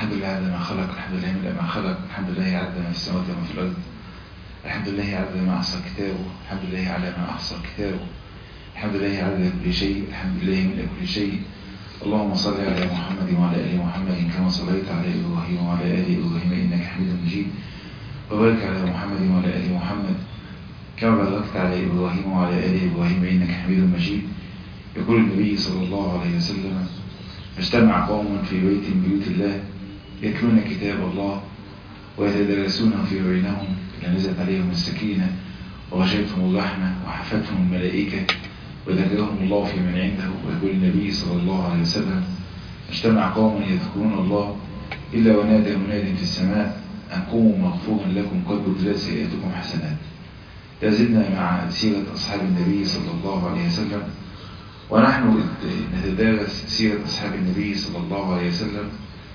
الحمد لله عدد ما خلق الحمد لله من ما خلق الحمد لله عدد ما في السماوات وما في الأرض الحمد لله عدد ما أحصى كتابه الحمد لله على ما أحصى كتابه الحمد لله عدد كل شيء الحمد لله من كل شيء اللهم صل على محمد وعلى آل محمد كما صليت على إبراهيم وعلى آل إبراهيم إنك حميد مجيد وبارك على محمد وعلى آل محمد كما باركت على إبراهيم وعلى آل إبراهيم إنك حميد مجيد يقول النبي صلى الله عليه وسلم اجتمع قوم في بيت من بيوت الله يتلون كتاب الله ويتدرسونه في بينهم إلى نزلت عليهم السكينة وغشيتهم الرحمة وحفتهم الملائكة وذكرهم الله في من عنده ويقول النبي صلى الله عليه وسلم اجتمع قوم يذكرون الله إلا ونادى مناد في السماء أن قوموا مغفورا لكم قد بدلت سيئاتكم حسنات لازلنا مع سيرة أصحاب النبي صلى الله عليه وسلم ونحن نتدارس سيرة أصحاب النبي صلى الله عليه وسلم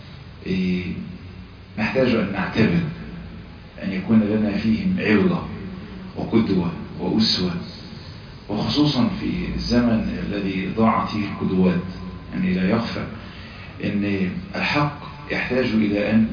نحتاج أن نعتبر أن يكون لنا فيهم عبرة وقدوة وأسوة وخصوصا في الزمن الذي ضاعت فيه القدوات يعني لا يخفى أن الحق يحتاج إلى أن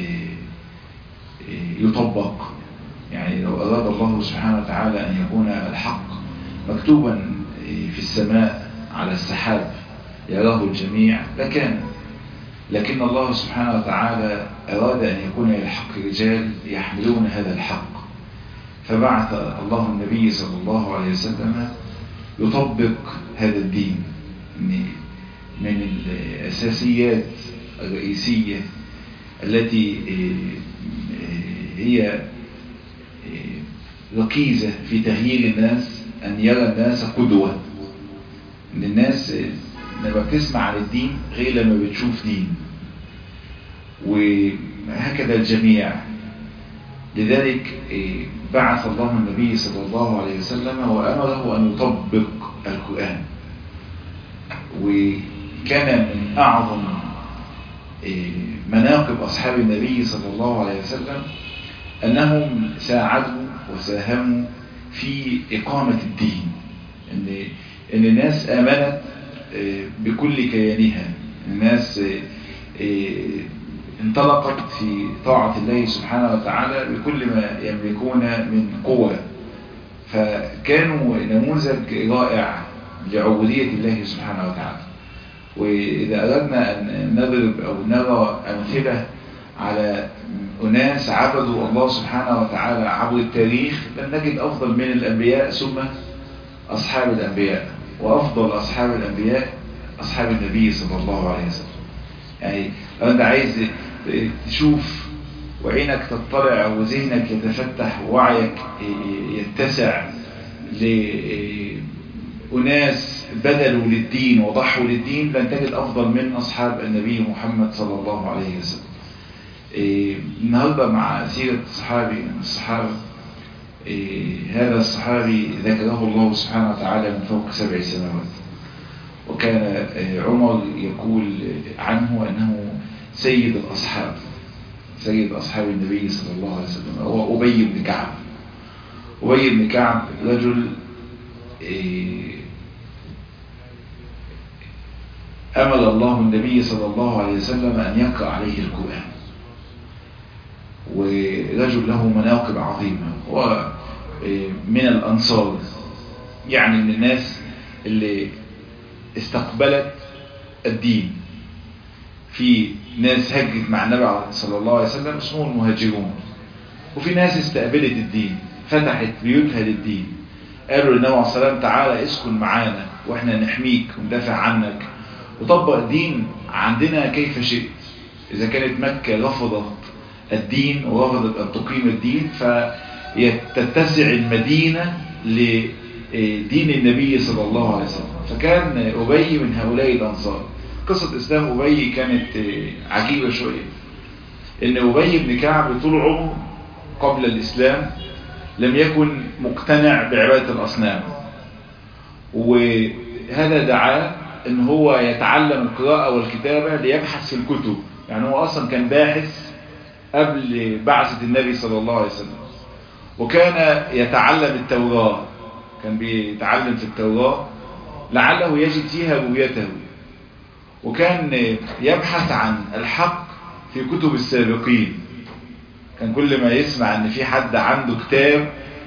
يطبق يعني لو أراد الله سبحانه وتعالى أن يكون الحق مكتوبا في السماء على السحاب يراه الجميع لكان لكن الله سبحانه وتعالى أراد أن يكون للحق رجال يحملون هذا الحق فبعث الله النبي صلى الله عليه وسلم يطبق هذا الدين من الأساسيات الرئيسية التي هي ركيزة في تغيير الناس أن يرى الناس قدوة أن الناس لما بتسمع عن الدين غير لما بتشوف دين وهكذا الجميع لذلك بعث الله النبي صلى الله عليه وسلم وأمره أن يطبق القرآن وكان من أعظم مناقب أصحاب النبي صلى الله عليه وسلم أنهم ساعدوا وساهموا في إقامة الدين إن, إن الناس آمنت بكل كيانها الناس انطلقت في طاعة الله سبحانه وتعالى بكل ما يملكون من قوة فكانوا نموذج رائع لعبودية الله سبحانه وتعالى وإذا أردنا أن نضرب أو نرى أمثلة على أناس عبدوا الله سبحانه وتعالى عبر التاريخ لن نجد أفضل من الأنبياء ثم أصحاب الأنبياء وأفضل أصحاب الأنبياء أصحاب النبي صلى الله عليه وسلم يعني لو أنت عايز تشوف وعينك تطلع وذهنك يتفتح ووعيك يتسع لأناس بذلوا للدين وضحوا للدين لن تجد أفضل من أصحاب النبي محمد صلى الله عليه وسلم النهاردة مع سيرة صحابي من الصحابة هذا الصحابي ذكره الله سبحانه وتعالى من فوق سبع سماوات وكان عمر يقول عنه أنه سيد الأصحاب سيد أصحاب النبي صلى الله عليه وسلم هو أبي بن كعب أبي بن كعب رجل أمل الله النبي صلى الله عليه وسلم أن يقرأ عليه القرآن ورجل له مناقب عظيمة هو من الأنصار يعني من الناس اللي استقبلت الدين في ناس هجت مع النبي صلى الله عليه وسلم اسمهم المهاجرون وفي ناس استقبلت الدين فتحت بيوتها للدين قالوا للنبي عليه الصلاة والسلام تعالى اسكن معانا واحنا نحميك وندافع عنك وطبق الدين عندنا كيف شئت إذا كانت مكة رفضت الدين ورفضت أن تقيم الدين فتتسع المدينة لدين النبي صلى الله عليه وسلم فكان أبي من هؤلاء الأنصار قصة إسلام أبي كانت عجيبة شوية إن أبي بن كعب طول عمره قبل الإسلام لم يكن مقتنع بعبادة الأصنام وهذا دعاه إن هو يتعلم القراءة والكتابة ليبحث في الكتب يعني هو أصلا كان باحث قبل بعثة النبي صلى الله عليه وسلم وكان يتعلم التوراة كان بيتعلم في التوراة لعله يجد فيها رؤيته وكان يبحث عن الحق في كتب السابقين كان كل ما يسمع ان في حد عنده كتاب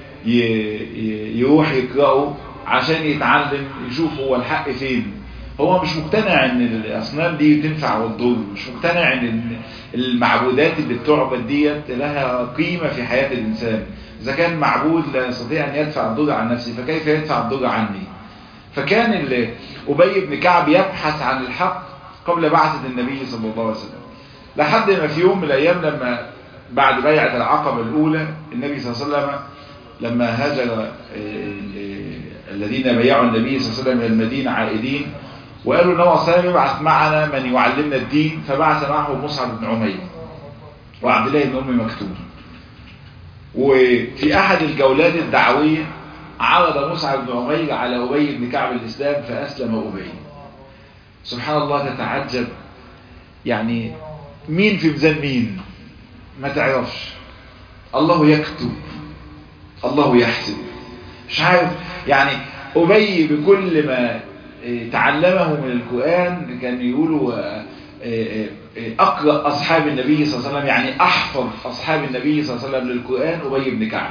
يروح يقرأه عشان يتعلم يشوف هو الحق فين هو مش مقتنع ان الاصنام دي تنفع وتضر مش مقتنع ان المعبودات اللي بتعبد ديت لها قيمة في حياة الانسان اذا كان معبود لا يستطيع ان يدفع الضر عن نفسه فكيف يدفع الضر عني فكان ابي بن كعب يبحث عن الحق قبل بعثة النبي صلى الله عليه وسلم لحد ما في يوم من الايام لما بعد بيعة العقبة الاولى النبي صلى الله عليه وسلم لما هاجر الذين بيعوا النبي صلى الله عليه وسلم الى المدينة عائدين وقالوا ان هو صلى يبعث معنا من يعلمنا الدين فبعث معه مصعب بن عمير وعبد الله بن ام مكتوم وفي احد الجولات الدعوية عرض مصعب بن عمير على ابي بن كعب الاسلام فاسلم ابي سبحان الله تتعجب يعني مين في ميزان مين ما تعرفش الله يكتب الله يحسب مش عارف يعني ابي بكل ما تعلمه من القرآن كان يقولوا أقرأ أصحاب النبي صلى الله عليه وسلم يعني أحفظ أصحاب النبي صلى الله عليه وسلم للقرآن أبي بن كعب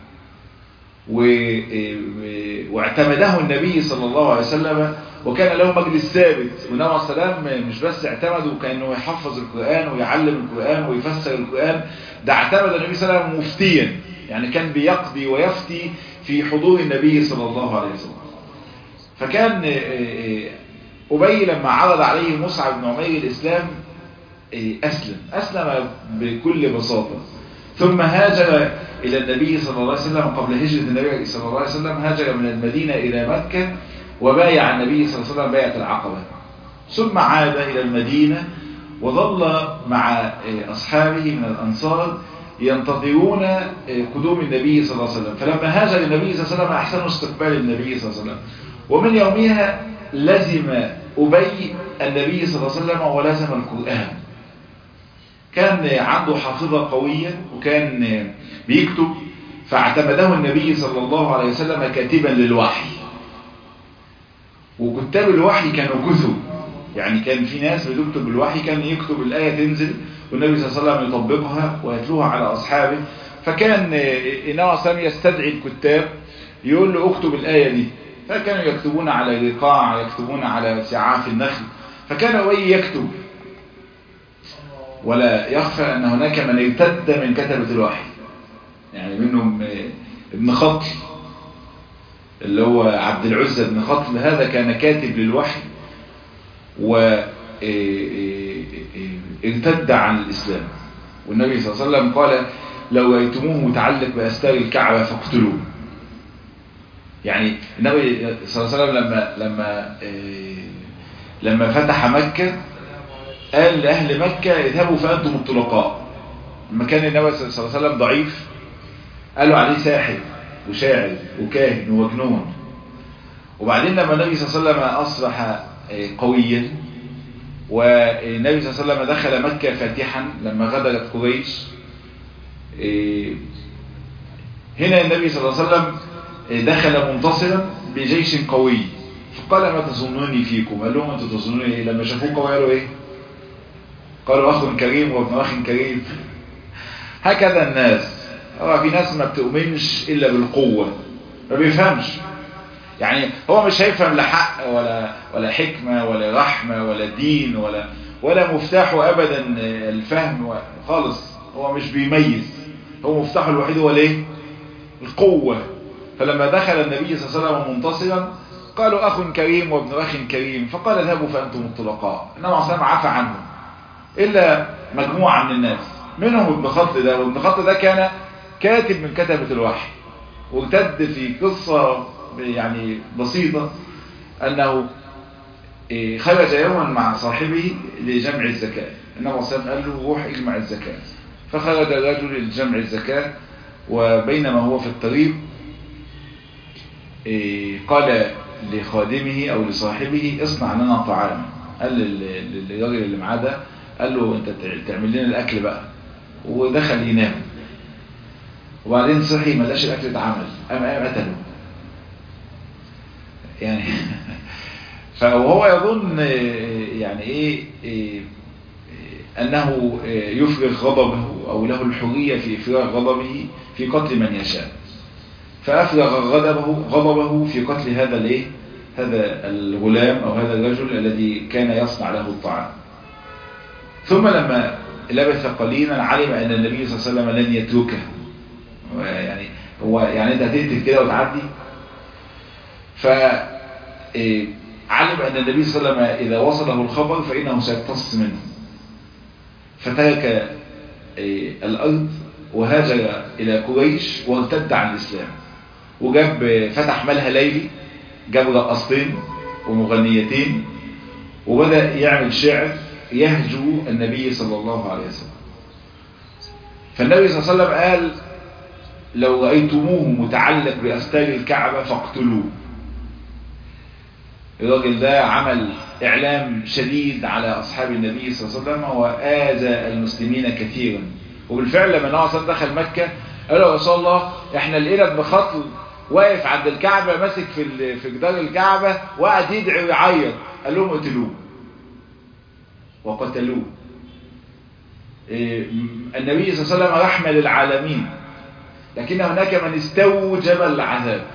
واعتمده النبي صلى الله عليه وسلم وكان له مجلس ثابت والنبي عليه السلام مش بس اعتمده كأنه يحفظ القرآن ويعلم القرآن ويفسر القرآن ده اعتمد النبي صلى الله عليه وسلم مفتيا يعني كان بيقضي ويفتي في حضور النبي صلى الله عليه وسلم فكان أبي لما عرض عليه مصعب بن عمير الإسلام أسلم أسلم بكل بساطة ثم هاجر إلى النبي صلى الله عليه وسلم قبل هجرة النبي صلى الله عليه وسلم هاجر من المدينة إلى مكة وبايع النبي صلى الله عليه وسلم بيعة العقبة ثم عاد إلى المدينة وظل مع أصحابه من الأنصار ينتظرون قدوم النبي صلى الله عليه وسلم فلما هاجر النبي صلى الله عليه وسلم أحسنوا استقبال النبي صلى الله عليه وسلم ومن يومها لزم أبي النبي صلى الله عليه وسلم ولزم القرآن كان عنده حافظة قوية وكان بيكتب فاعتمده النبي صلى الله عليه وسلم كاتبا للوحي وكتاب الوحي كانوا كثب يعني كان في ناس بتكتب الوحي كان يكتب الآية تنزل والنبي صلى الله عليه وسلم يطبقها ويتلوها على أصحابه فكان النبي صلى يستدعي الكتاب يقول له اكتب الآية دي فكانوا يكتبون على رقاع يكتبون على سعاف النخل فكان أبي يكتب ولا يخفى أن هناك من ارتد من كتبة الوحي يعني منهم ابن خطل اللي هو عبد العزة بن خطل هذا كان كاتب للوحي وارتد عن الإسلام والنبي صلى الله عليه وسلم قال لو رأيتموه متعلق بأستار الكعبة فاقتلوه يعني النبي صلى الله عليه وسلم لما لما لما فتح مكة قال لأهل مكة اذهبوا فأنتم الطلقاء لما كان النبي صلى الله عليه وسلم ضعيف قالوا عليه ساحر وشاعر وكاهن ومجنون وبعدين لما النبي صلى الله عليه وسلم أصبح قويا والنبي صلى الله عليه وسلم دخل مكة فاتحا لما غدرت قريش هنا النبي صلى الله عليه وسلم دخل منتصرا بجيش قوي فقال ما تظنوني فيكم قال لهم انتوا تظنوني ايه لما شافوه قوي قالوا ايه قالوا اخ كريم وابن اخ كريم هكذا الناس هو في ناس ما بتؤمنش الا بالقوة ما بيفهمش يعني هو مش هيفهم لا حق ولا ولا حكمة ولا رحمة ولا دين ولا ولا مفتاحه ابدا الفهم خالص هو مش بيميز هو مفتاحه الوحيد هو الايه القوة فلما دخل النبي صلى الله عليه وسلم منتصرا قالوا أخ كريم وابن أخ كريم فقال اذهبوا فأنتم الطلقاء إنما عصام عفى عنهم إلا مجموعة من الناس منهم ابن خط ده وابن خط ده كان كاتب من كتبة الوحي وارتد في قصة يعني بسيطة أنه خرج يوما مع صاحبه لجمع الزكاة إنما عصام قال له روح اجمع الزكاة فخرج الرجل لجمع الزكاة وبينما هو في الطريق قال لخادمه او لصاحبه اصنع لنا طعاما قال للراجل اللي معاه ده قال له انت تعمل لنا الاكل بقى ودخل ينام وبعدين صحي ما لقاش الاكل اتعمل قام قام قتله يعني فهو يظن يعني ايه, إيه أنه يفرغ غضبه أو له الحرية في إفراغ غضبه في قتل من يشاء فأفرغ غضبه غضبه في قتل هذا الايه هذا الغلام أو هذا الرجل الذي كان يصنع له الطعام ثم لما لبث قليلا علم أن النبي صلى الله عليه وسلم لن يتركه يعني هو يعني انت هتقتل كده وتعدي ف علم أن النبي صلى الله عليه وسلم إذا وصله الخبر فإنه سيقتص منه فترك الأرض وهاجر إلى قريش وارتد عن الإسلام وجاب فتح مالها ليلي جاب رقصتين ومغنيتين وبدأ يعمل شعر يهجو النبي صلى الله عليه وسلم فالنبي صلى الله عليه وسلم قال لو رأيتموه متعلق بأستار الكعبة فاقتلوه الراجل ده عمل إعلام شديد على أصحاب النبي صلى الله عليه وسلم وآذى المسلمين كثيرا وبالفعل لما النبي صلى الله عليه وسلم دخل مكة قال له يا رسول الله احنا لقينا ابن خطل واقف عند الكعبة ماسك في في جدار الكعبة وقعد يدعي ويعيط قال لهم اقتلوه وقتلوه النبي صلى الله عليه وسلم رحمة للعالمين لكن هناك من استوجب العذاب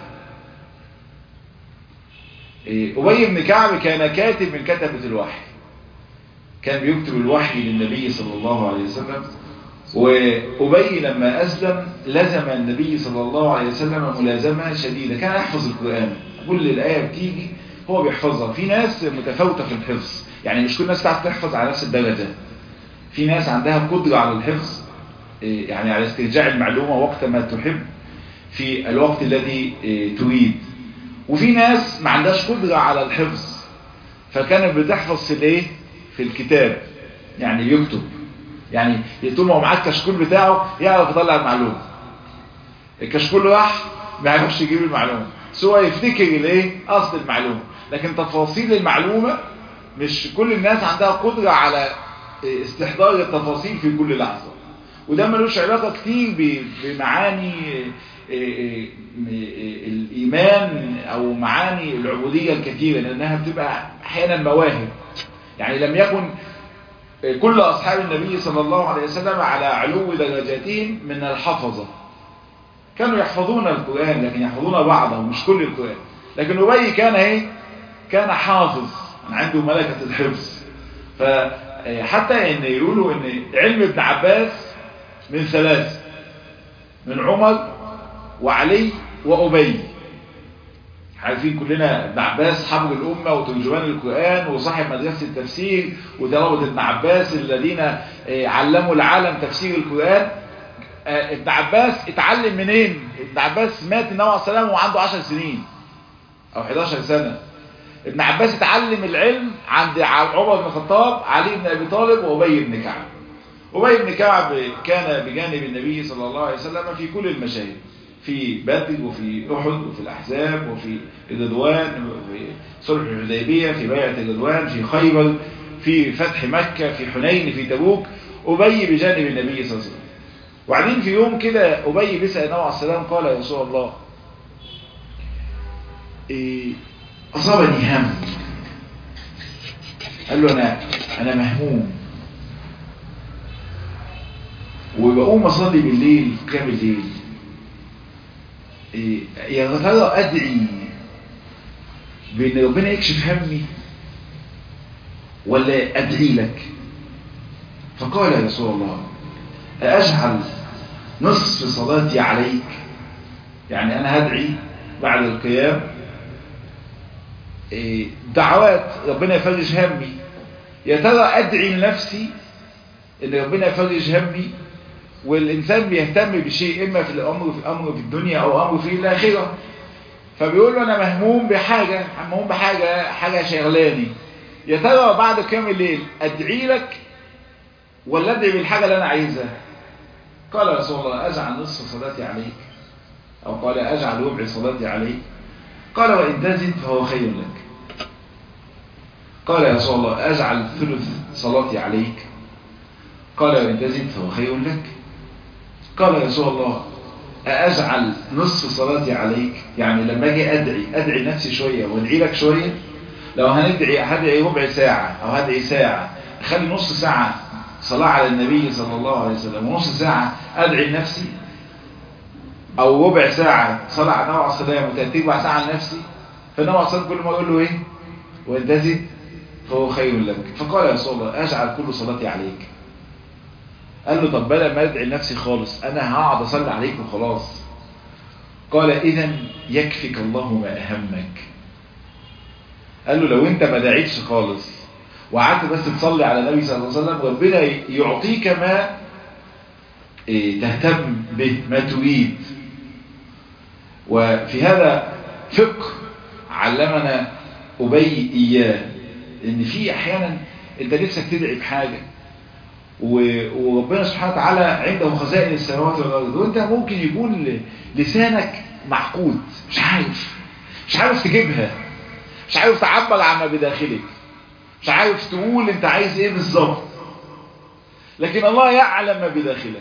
أبي بن كعب كان كاتب من كتبة الوحي كان بيكتب الوحي للنبي صلى الله عليه وسلم وأبي لما أسلم لزم النبي صلى الله عليه وسلم ملازمة شديدة كان يحفظ القرآن كل الآية بتيجي هو بيحفظها في ناس متفاوتة في الحفظ يعني مش كل الناس تعرف تحفظ على نفس الدرجة في ناس عندها قدرة على الحفظ يعني على استرجاع المعلومة وقت ما تحب في الوقت الذي تريد وفي ناس ما عندهاش قدرة على الحفظ فكانت بتحفظ في الايه في الكتاب يعني يكتب يعني طول ما هو معاه الكشكول بتاعه يعرف يطلع المعلومة الكشكول راح ما يعرفش يجيب المعلومة سوى يفتكر الايه اصل المعلومة لكن تفاصيل المعلومة مش كل الناس عندها قدرة على استحضار التفاصيل في كل لحظة وده ملوش علاقة كتير بمعاني الإيمان أو معاني العبودية الكثيرة لأنها بتبقى أحيانا مواهب يعني لم يكن كل أصحاب النبي صلى الله عليه وسلم على علو درجاتهم من الحفظة كانوا يحفظون القرآن لكن يحفظون بعضه مش كل القرآن لكن أبي كان ايه كان حافظ عنده ملكة الحفظ فحتى ان يقولوا ان علم ابن عباس من ثلاث من عمر وعلي وأبي عارفين كلنا ابن عباس حبر الأمة وترجمان القرآن وصاحب مدرسة التفسير وطلبة ابن عباس الذين علموا العالم تفسير القرآن ابن عباس اتعلم منين ابن عباس مات النبي عليه السلام وعنده 10 سنين او 11 سنة ابن عباس اتعلم العلم عند عمر بن الخطاب علي بن ابي طالب وابي بن كعب ابي بن كعب كان بجانب النبي صلى الله عليه وسلم في كل المشاهد في بدر وفي احد وفي الاحزاب وفي الرضوان وفي صلح الحديبيه في بيعه الرضوان في خيبر في فتح مكه في حنين في تبوك ابي بجانب النبي صلى الله عليه وسلم وبعدين في يوم كده ابي بيسال النبي عليه السلام قال يا رسول الله إيه اصابني هم قال له انا انا مهموم وبقوم اصلي بالليل قيام الليل إيه يا ترى ادعي بان ربنا يكشف همي ولا ادعي لك فقال يا رسول الله أجعل نصف صلاتي عليك يعني أنا هدعي بعد القيام دعوات ربنا يفرج همي يا ترى أدعي لنفسي إن ربنا يفرج همي والإنسان بيهتم بشيء إما في الأمر في أمر في الدنيا أو أمر في الآخرة فبيقول له أنا مهموم بحاجة مهموم بحاجة حاجة شغلاني يا ترى بعد قيام الليل أدعي لك ولا ادعي بالحاجة اللي أنا عايزها قال يا رسول الله أجعل نصف صلاتي عليك أو قال أجعل ربع صلاتي عليك قال وإن تزد فهو خير لك قال يا رسول الله أجعل ثلث صلاتي عليك قال وإن تزد فهو خير لك قال يا رسول الله أجعل نصف صلاتي عليك يعني لما أجي أدعي أدعي نفسي شوية وأدعي لك شوية لو هندعي هدعي ربع ساعة أو هدعي ساعة أخلي نص ساعة صلاة على النبي صلى الله عليه وسلم ونص ساعة أدعي لنفسي أو ربع ساعة صلاة على النبي عليه الصلاة والسلام ربع ساعة لنفسي فالنبي عليه الصلاة كل ما يقول له إيه وإن تزد فهو خير لك فقال يا رسول الله أجعل كل صلاتي عليك قال له طب بدل ما أدعي لنفسي خالص أنا هقعد أصلي عليك وخلاص قال إذا يكفك الله ما أهمك قال له لو أنت ما دعيتش خالص وقعدت بس تصلي على النبي صلى الله عليه وسلم ربنا يعطيك ما تهتم به ما تريد وفي هذا فقه علمنا أبي إياه إن في أحيانا أنت نفسك تدعي بحاجة وربنا سبحانه وتعالى عنده خزائن السماوات والأرض وأنت ممكن يكون لسانك معقود مش عارف مش عارف تجيبها مش عارف تعبر عما بداخلك مش عارف تقول انت عايز ايه بالظبط لكن الله يعلم ما بداخلك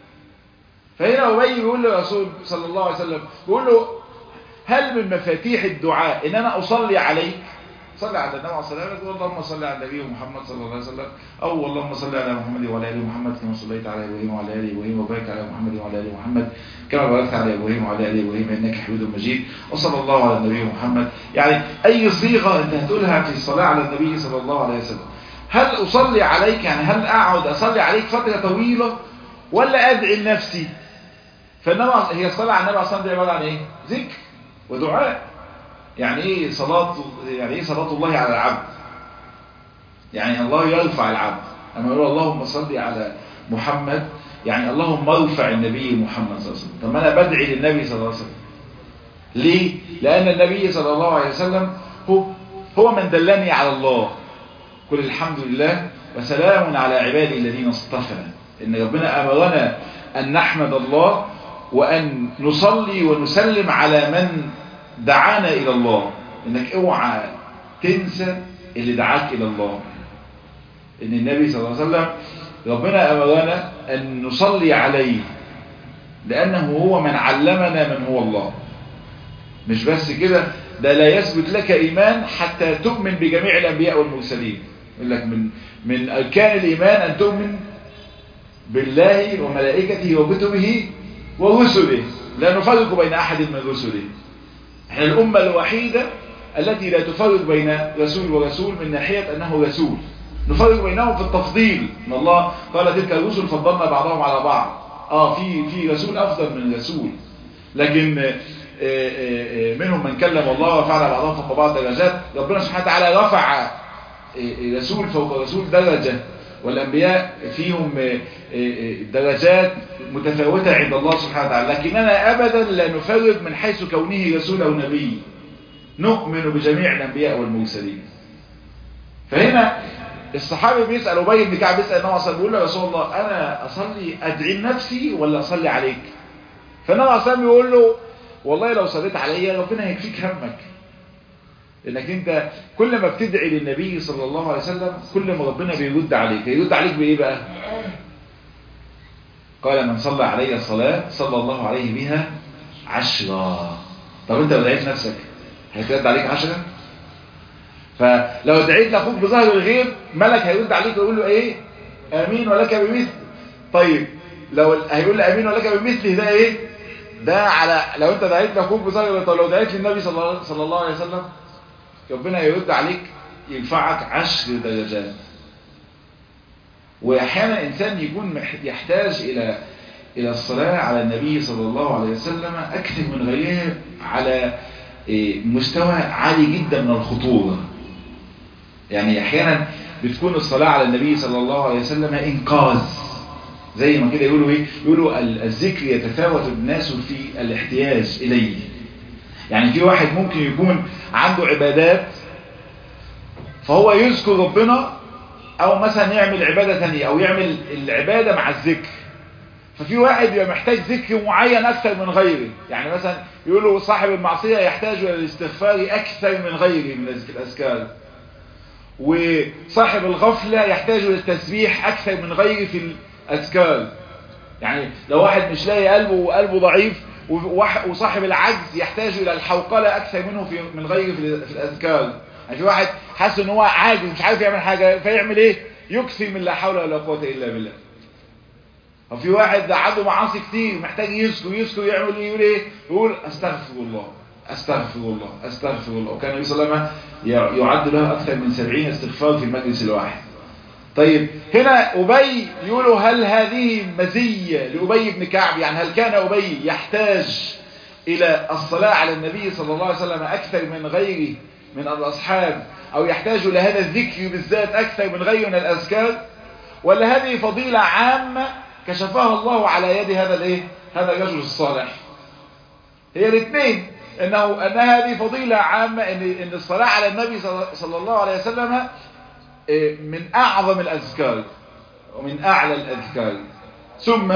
فهنا أبي بيقول له رسول صلى الله عليه وسلم بيقول له هل من مفاتيح الدعاء ان انا اصلي عليك صلي على النبي عليه الصلاه والسلام اللهم صل على النبي محمد صلى الله عليه وسلم او اللهم صل على محمد وعلى ال محمد كما صليت على ابراهيم وعلى ال ابراهيم وبارك على محمد وعلى ال محمد كما باركت على ابراهيم وعلى ال ابراهيم انك حميد مجيد وصلى الله على النبي محمد يعني اي صيغه انت هتقولها في الصلاه على النبي صلى الله عليه وسلم هل اصلي عليك يعني هل اقعد اصلي عليك فتره طويله ولا ادعي لنفسي فانما هي الصلاه على النبي اصلا دي عباره عن ايه ذكر ودعاء يعني ايه صلاة يعني ايه صلاة الله على العبد يعني الله يرفع العبد اما يقول اللهم صل على محمد يعني اللهم ارفع النبي محمد صلى الله عليه وسلم طب انا بدعي للنبي صلى الله عليه وسلم ليه لان النبي صلى الله عليه وسلم هو هو من دلني على الله قل الحمد لله وسلام على عبادي الذين اصطفى ان ربنا امرنا ان نحمد الله وان نصلي ونسلم على من دعانا الى الله انك اوعى تنسى اللي دعاك الى الله ان النبي صلى الله عليه وسلم ربنا امرنا ان نصلي عليه لانه هو من علمنا من هو الله مش بس كده ده لا يثبت لك ايمان حتى تؤمن بجميع الانبياء والمرسلين يقول لك من من اركان الايمان ان تؤمن بالله وملائكته وكتبه ورسله لا نفرق بين احد من رسله احنا الأمة الوحيدة التي لا تفرق بين رسول ورسول من ناحية أنه رسول نفرق بينهم في التفضيل ان الله قال تلك الرسل فضلنا بعضهم على بعض اه في في رسول افضل من رسول لكن آآ آآ منهم من كلم الله ورفعنا بعضهم فوق بعض درجات ربنا سبحانه وتعالى رفع رسول فوق رسول درجة والأنبياء فيهم درجات متفاوتة عند الله سبحانه وتعالى لكننا أبدا لا نفرق من حيث كونه رسول أو نبي نؤمن بجميع الأنبياء والمرسلين فهنا الصحابي بيسأل أبي بن كعب بيسأل النبي صلى بيقول له يا رسول الله أنا أصلي أدعي لنفسي ولا أصلي عليك فالنبي صلى الله بيقول له والله لو صليت عليا ربنا هيكفيك همك لانك انت كل ما بتدعي للنبي صلى الله عليه وسلم كل ما ربنا بيرد عليك يرد عليك بايه بقى قال من صلى علي الصلاة صلى الله عليه بها عشرة طب انت لو دعيت نفسك هيترد عليك عشرة فلو دعيت لاخوك بظهر الغيب ملك هيرد عليك ويقول له ايه امين ولك بمثل طيب لو هيقول لي امين ولك بمثله ده ايه ده على لو انت دعيت لاخوك بظهر الغيب طب لو دعيت للنبي صلى الله عليه وسلم ربنا يرد عليك يرفعك عشر درجات واحيانا الانسان يكون يحتاج الى الى الصلاة على النبي صلى الله عليه وسلم اكثر من غيره على مستوى عالي جدا من الخطورة يعني احيانا بتكون الصلاة على النبي صلى الله عليه وسلم انقاذ زي ما كده يقولوا ايه يقولوا الذكر يتفاوت الناس في الاحتياج اليه يعني في واحد ممكن يكون عنده عبادات فهو يذكر ربنا او مثلا يعمل عبادة ثانية او يعمل العبادة مع الذكر ففي واحد يبقى محتاج ذكر معين اكثر من غيره يعني مثلا يقولوا صاحب المعصية يحتاج الى الاستغفار اكثر من غيره من الاذكار وصاحب الغفلة يحتاج الى التسبيح اكثر من غيره في الاذكار يعني لو واحد مش لاقي قلبه وقلبه ضعيف وصاحب العجز يحتاج الى الحوقلة اكثر منه في من غيره في الاذكار يعني في واحد حاسس ان هو عاجز مش عارف يعمل حاجة فيعمل ايه يكثر من لا حول ولا قوة إلا بالله وفي واحد عنده معاصي كتير محتاج يسكو يسكو يعمل ايه يقول ايه يقول استغفر الله استغفر الله استغفر الله وكان النبي صلى الله عليه وسلم يعد له اكثر من سبعين استغفار في المجلس الواحد طيب هنا أبي يقولوا هل هذه مزية لأبي بن كعب يعني هل كان أبي يحتاج إلى الصلاة على النبي صلى الله عليه وسلم أكثر من غيره من الأصحاب أو يحتاج إلى هذا الذكر بالذات أكثر من غيره من الأذكار ولا هذه فضيلة عامة كشفها الله على يد هذا الايه هذا الرجل الصالح هي الاثنين انه ان هذه فضيلة عامة ان ان الصلاة على النبي صلى الله عليه وسلم من اعظم الاذكار ومن اعلى الاذكار ثم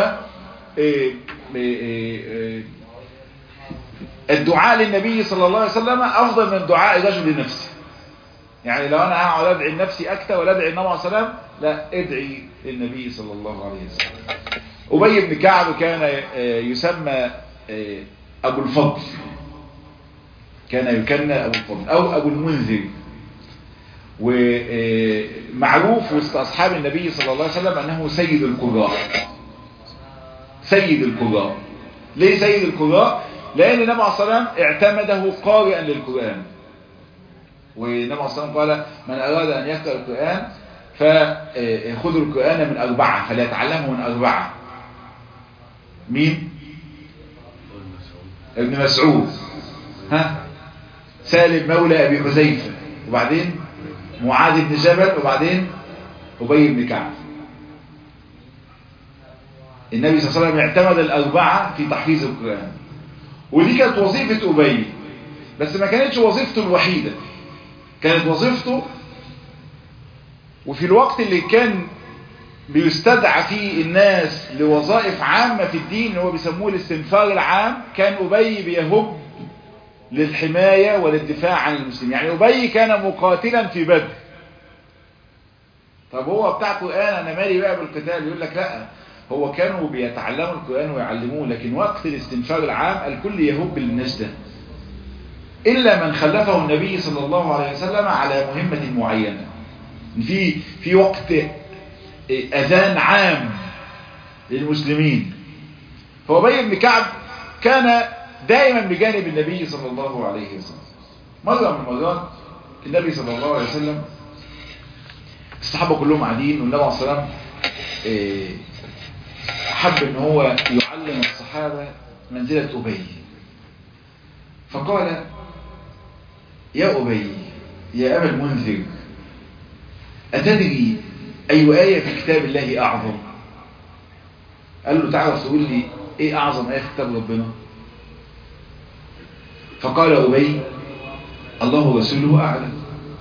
الدعاء للنبي صلى الله عليه وسلم افضل من دعاء رجل لنفسه يعني لو انا هقعد ادعي لنفسي اكثر ولا ادعي النبي عليه السلام لا ادعي للنبي صلى الله عليه وسلم ابي بن كعب كان يسمى ابو الفضل كان يكنى ابو الفضل او ابو المنذر ومعروف وسط اصحاب النبي صلى الله عليه وسلم انه سيد القراء سيد القراء ليه سيد القراء لان النبي عليه الصلاه والسلام اعتمده قارئا للقران والنبي عليه الصلاه والسلام قال من اراد ان يقرا القران فخذوا القرآن من أربعة فليتعلمه من أربعة مين ابن مسعود ها سالم مولى أبي حذيفة وبعدين معاذ بن جبل وبعدين أبي بن كعب النبي صلى الله عليه وسلم اعتمد الأربعة في تحفيظ القرآن ودي كانت وظيفة أبي بس ما كانتش وظيفته الوحيدة كانت وظيفته وفي الوقت اللي كان بيستدعى فيه الناس لوظائف عامة في الدين هو بيسموه الاستنفار العام كان أبي بيهب للحماية والدفاع عن المسلمين يعني أبي كان مقاتلا في بدر طب هو بتاع قرآن أنا مالي بقى بالقتال يقول لك لا هو كانوا بيتعلموا القرآن ويعلموه لكن وقت الاستنفار العام الكل يهب للناس ده إلا من خلفه النبي صلى الله عليه وسلم على مهمة معينة في في وقت اذان عام للمسلمين فأبي بن كعب كان دائما بجانب النبي صلى الله عليه وسلم مرة من المرات النبي صلى الله عليه وسلم الصحابة كلهم قاعدين والنبي عليه الصلاة والسلام حب ان هو يعلم الصحابة منزلة أبي فقال يا أبي يا أبا المنذر أتدري أي آية في كتاب الله أعظم قال له تعرف تقول لي إيه أعظم آية في كتاب ربنا فقال أبي الله ورسوله أعلم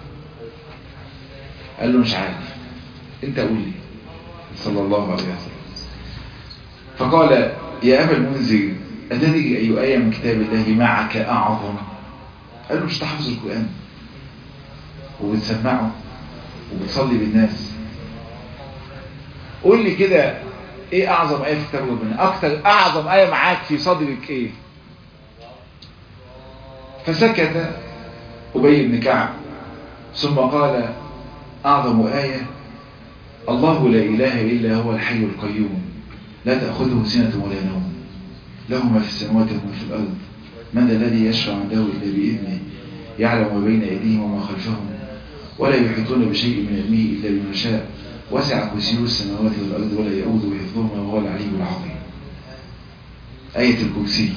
قال له مش عارف انت قول لي صلى الله عليه وسلم فقال يا أبا المنذر أتدري أي آية من كتاب الله معك أعظم قال له مش تحفظ القرآن وبتسمعه وبتصلي بالناس قول لي كده ايه اعظم آية في كتاب ربنا اكتر اعظم آية معاك في صدرك ايه فسكت أبي بن كعب ثم قال اعظم آية الله لا اله الا هو الحي القيوم لا تأخذه سنة ولا نوم له ما في السماوات وما في الأرض من ذا الذي يشفع عنده إلا بإذنه يعلم ما بين أيديهم وما خلفهم ولا يحيطون بشيء من علمه إلا بما شاء وسع كرسيه السماوات والأرض ولا يؤوده حفظهما وهو العلي العظيم آية الكرسي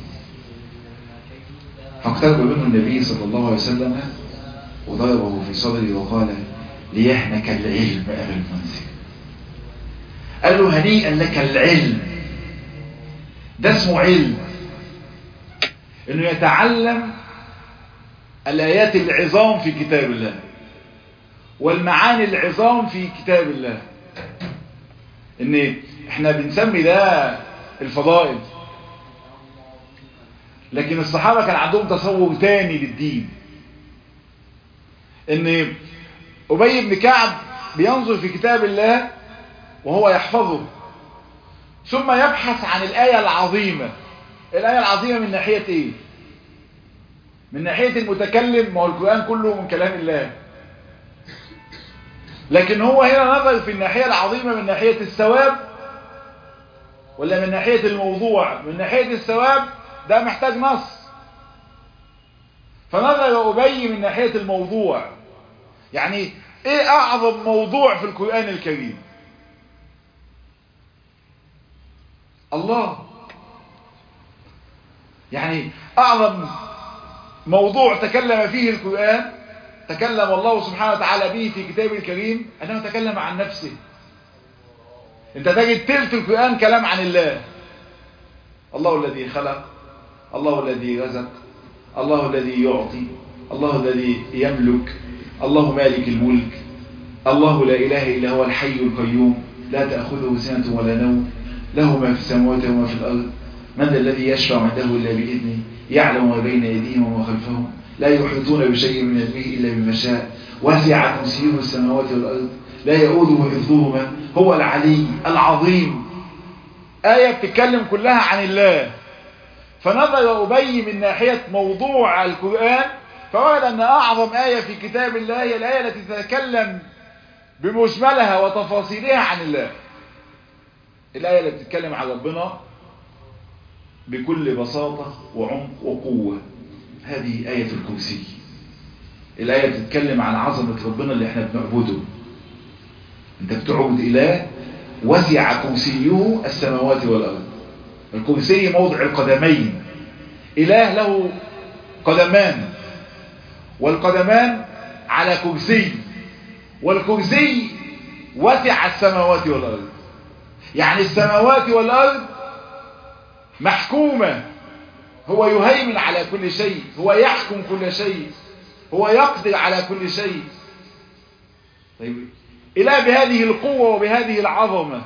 فاقترب منه النبي صلى الله عليه وسلم وضربه في صدره وقال ليهنك العلم أبا المنزل قال له هنيئا لك العلم ده اسمه علم انه يتعلم الايات العظام في كتاب الله والمعاني العظام في كتاب الله ان احنا بنسمي ده الفضائل لكن الصحابة كان عندهم تصور تاني للدين ان ابي بن كعب بينظر في كتاب الله وهو يحفظه ثم يبحث عن الآية العظيمة الآية العظيمة من ناحية ايه من ناحية المتكلم ما هو القرآن كله من كلام الله لكن هو هنا نظر في الناحية العظيمة من ناحية الثواب ولا من ناحية الموضوع من ناحية الثواب ده محتاج نص فنظر أبي من ناحية الموضوع يعني ايه اعظم موضوع في القرآن الكريم الله يعني اعظم موضوع تكلم فيه القرآن تكلم الله سبحانه وتعالى به في كتابه الكريم انه تكلم عن نفسه انت تجد تلت القرآن كلام عن الله الله الذي خلق الله الذي رزق الله الذي يعطي الله الذي يملك الله مالك الملك الله لا إله إلا هو الحي القيوم لا تأخذه سنة ولا نوم له ما في السماوات وما في الأرض من ذا الذي يشفع عنده إلا بإذنه يعلم ما بين أيديهم وما خلفهم لا يحيطون بشيء من علمه إلا بما شاء وسع كرسيه السماوات والأرض لا يؤوده حفظهما هو العلي العظيم آية بتتكلم كلها عن الله فنظر أبي من ناحية موضوع القرآن فوجد أن أعظم آية في كتاب الله هي الآية التي تتكلم بمجملها وتفاصيلها عن الله الآية التي تتكلم عن ربنا بكل بساطة وعمق وقوة هذه آية الكرسي الآية بتتكلم عن عظمة ربنا اللي احنا بنعبده انت بتعبد إله وسع كرسيه السماوات والأرض الكرسي موضع القدمين إله له قدمان والقدمان على كرسي والكرسي وسع السماوات والأرض يعني السماوات والأرض محكومة هو يهيمن على كل شيء هو يحكم كل شيء هو يقدر على كل شيء طيب إله بهذه القوة وبهذه العظمة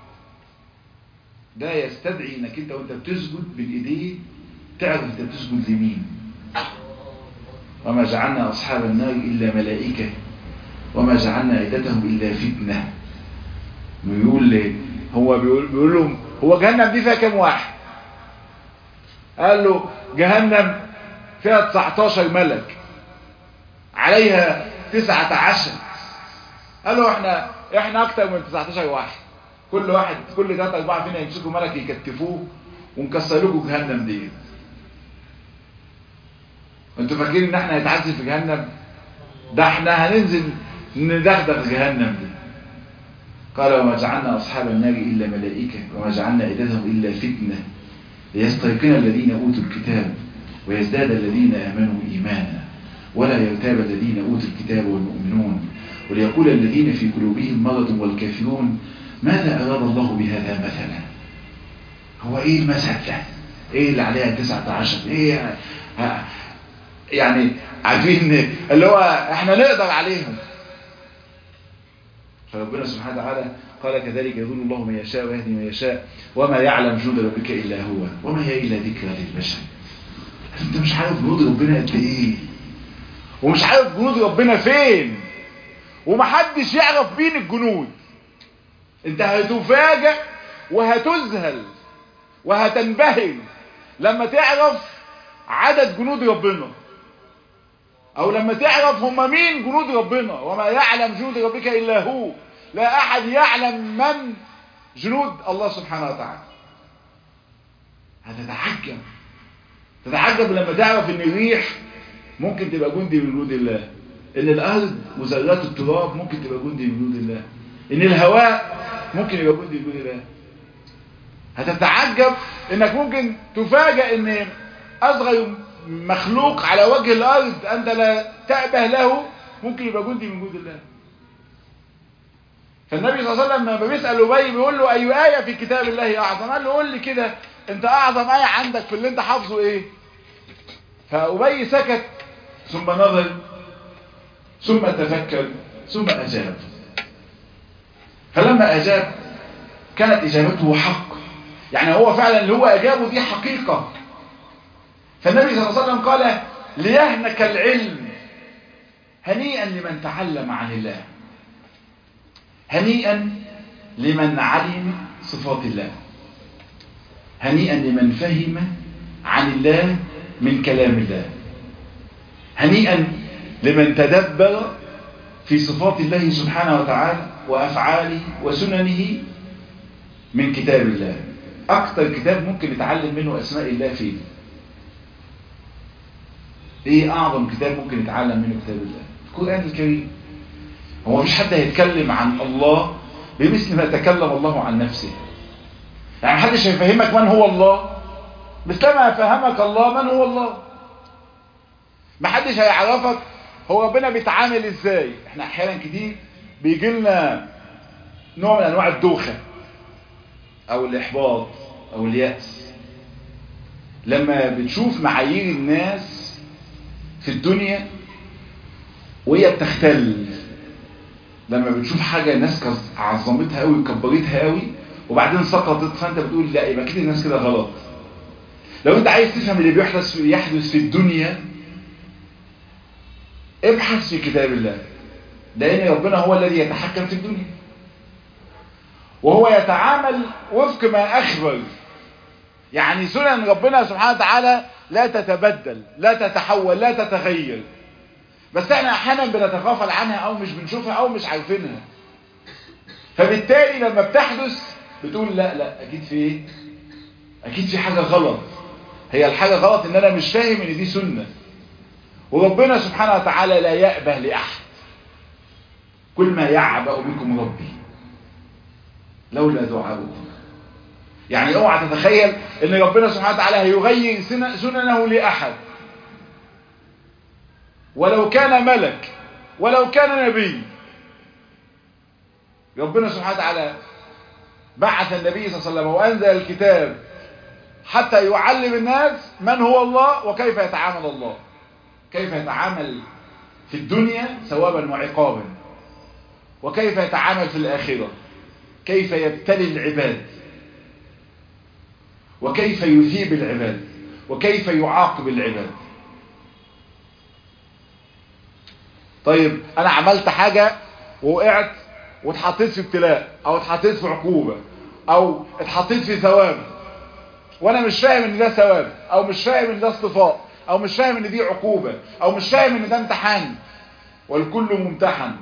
ده يستدعي انك انت وانت بتسجد بالايدين تعرف انت بتسجد لمين وما جعلنا اصحاب النار الا ملائكة وما جعلنا عدتهم الا فتنة بيقول لي هو بيقول, بيقول لهم هو جهنم دي فيها كام واحد قال له جهنم فيها 19 ملك عليها 19 قال له احنا احنا اكتر من 19 واحد كل واحد كل ثلاثة أربعة فينا يمسكوا ملك يكتفوه ونكسر لكم جهنم دي انتوا فاكرين ان احنا هنتعذب في جهنم ده احنا هننزل ندغدغ جهنم دي قال وما جعلنا أصحاب النار إلا ملائكة وما جعلنا عدتهم إلا فتنة ليستيقن الذين أوتوا الكتاب ويزداد الذين آمنوا إيمانا ولا يرتاب الذين أوتوا الكتاب والمؤمنون وليقول الذين في قلوبهم مرض والكافرون ماذا أراد الله بهذا مثلا هو ايه المثل ده ايه اللي عليها تسعة عشر ايه يعني عارفين اللي هو احنا نقدر عليهم فربنا سبحانه وتعالى قال كذلك يذل الله من يشاء ويهدي من يشاء وما يعلم جنود ربك الا هو وما هي الا ذكرى للبشر انت مش عارف جنود ربنا قد ايه ومش عارف جنود ربنا فين ومحدش يعرف مين الجنود انت هتفاجئ وهتذهل وهتنبهر لما تعرف عدد جنود ربنا او لما تعرف هم مين جنود ربنا وما يعلم جنود ربك الا هو لا احد يعلم من جنود الله سبحانه وتعالى هتتعجب تتعجب لما تعرف ان الريح ممكن تبقى جندي من جنود الله ان الارض وذرات التراب ممكن تبقى جندي من جنود الله ان الهواء ممكن يبقى جندي من جنود الله هتتعجب انك ممكن تفاجأ ان اصغر مخلوق على وجه الارض انت لا تأبه له ممكن يبقى جندي من جنود الله فالنبي صلى الله عليه وسلم لما بيسأل أبي بيقول له أي آية في كتاب الله أعظم قال له قول لي كده أنت أعظم آية عندك في اللي أنت حافظه إيه فأبي سكت ثم نظر ثم تفكر ثم أجاب فلما أجاب كانت إجابته حق يعني هو فعلا اللي هو أجابه دي حقيقة فالنبي صلى الله عليه وسلم قال ليهنك العلم هنيئا لمن تعلم عن الله هنيئا لمن علم صفات الله هنيئا لمن فهم عن الله من كلام الله هنيئا لمن تدبر في صفات الله سبحانه وتعالى وأفعاله وسننه من كتاب الله أكتر كتاب ممكن نتعلم منه أسماء الله فيه إيه أعظم كتاب ممكن نتعلم منه كتاب الله القرآن الكريم هو مفيش حد هيتكلم عن الله بمثل ما تكلم الله عن نفسه يعني محدش هيفهمك من هو الله مثلما فهمك الله من هو الله محدش هيعرفك هو ربنا بيتعامل ازاي احنا احيانا كتير بيجي لنا نوع من انواع الدوخه او الاحباط او اليأس لما بتشوف معايير الناس في الدنيا وهي بتختل لما بتشوف حاجة الناس عظمتها قوي وكبرتها قوي وبعدين سقطت فانت بتقول لا يبقى كده الناس كده غلط لو انت عايز تفهم اللي بيحدث يحدث في الدنيا ابحث في كتاب الله لان ربنا هو الذي يتحكم في الدنيا وهو يتعامل وفق ما اخبر يعني سنن ربنا سبحانه وتعالى لا تتبدل لا تتحول لا تتغير بس احنا احيانا بنتغافل عنها او مش بنشوفها او مش عارفينها فبالتالي لما بتحدث بتقول لا لا اكيد في ايه اكيد في حاجة غلط هي الحاجة غلط ان انا مش فاهم ان دي سنة وربنا سبحانه وتعالى لا يأبه لأحد كل ما يعبأ بكم ربي لولا دعاؤكم يعني اوعى تتخيل ان ربنا سبحانه وتعالى هيغير سننه لأحد ولو كان ملك ولو كان نبي ربنا سبحانه وتعالى بعث النبي صلى الله عليه وسلم وأنزل الكتاب حتى يعلم الناس من هو الله وكيف يتعامل الله كيف يتعامل في الدنيا ثوابا وعقابا وكيف يتعامل في الآخرة كيف يبتلي العباد وكيف يثيب العباد وكيف يعاقب العباد طيب انا عملت حاجة ووقعت واتحطيت في ابتلاء او اتحطيت في عقوبة او اتحطيت في ثواب وانا مش فاهم ان ده ثواب او مش فاهم ان ده اصطفاء او مش فاهم ان دي عقوبة او مش فاهم ان ده امتحان والكل ممتحن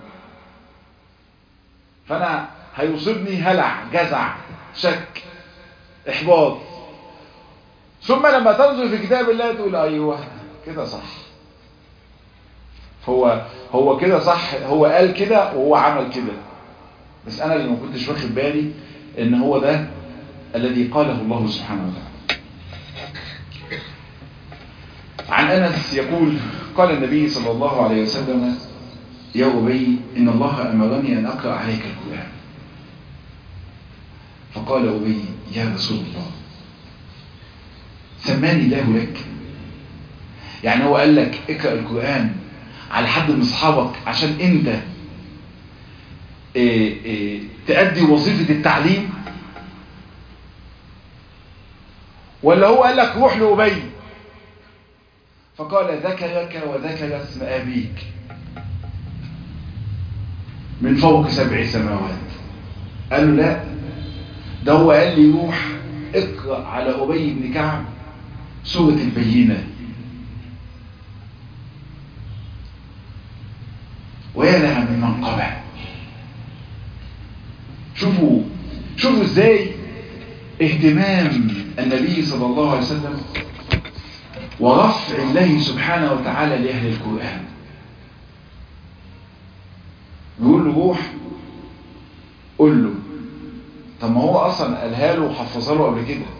فانا هيصيبني هلع جزع شك احباط ثم لما تنظر في كتاب الله تقول ايوه كده صح هو هو كده صح هو قال كده وهو عمل كده بس انا اللي ما كنتش واخد بالي ان هو ده الذي قاله الله سبحانه وتعالى عن انس يقول قال النبي صلى الله عليه وسلم يا ابي ان الله امرني ان اقرا عليك القران فقال ابي يا رسول الله سماني الله لك يعني هو قال لك اقرا القران على حد من اصحابك عشان انت إيه إيه تأدي وظيفة التعليم ولا هو قال لك روح لأبي فقال ذكرك وذكر اسم أبيك من فوق سبع سماوات قال له لا ده هو قال لي روح اقرأ على أبي بن كعب سورة البينة ويا لها من منقبة شوفوا شوفوا ازاي اهتمام النبي صلى الله عليه وسلم ورفع الله سبحانه وتعالى لأهل القرآن بيقول له روح قول له طب ما هو اصلا قالها له وحفظها له قبل كده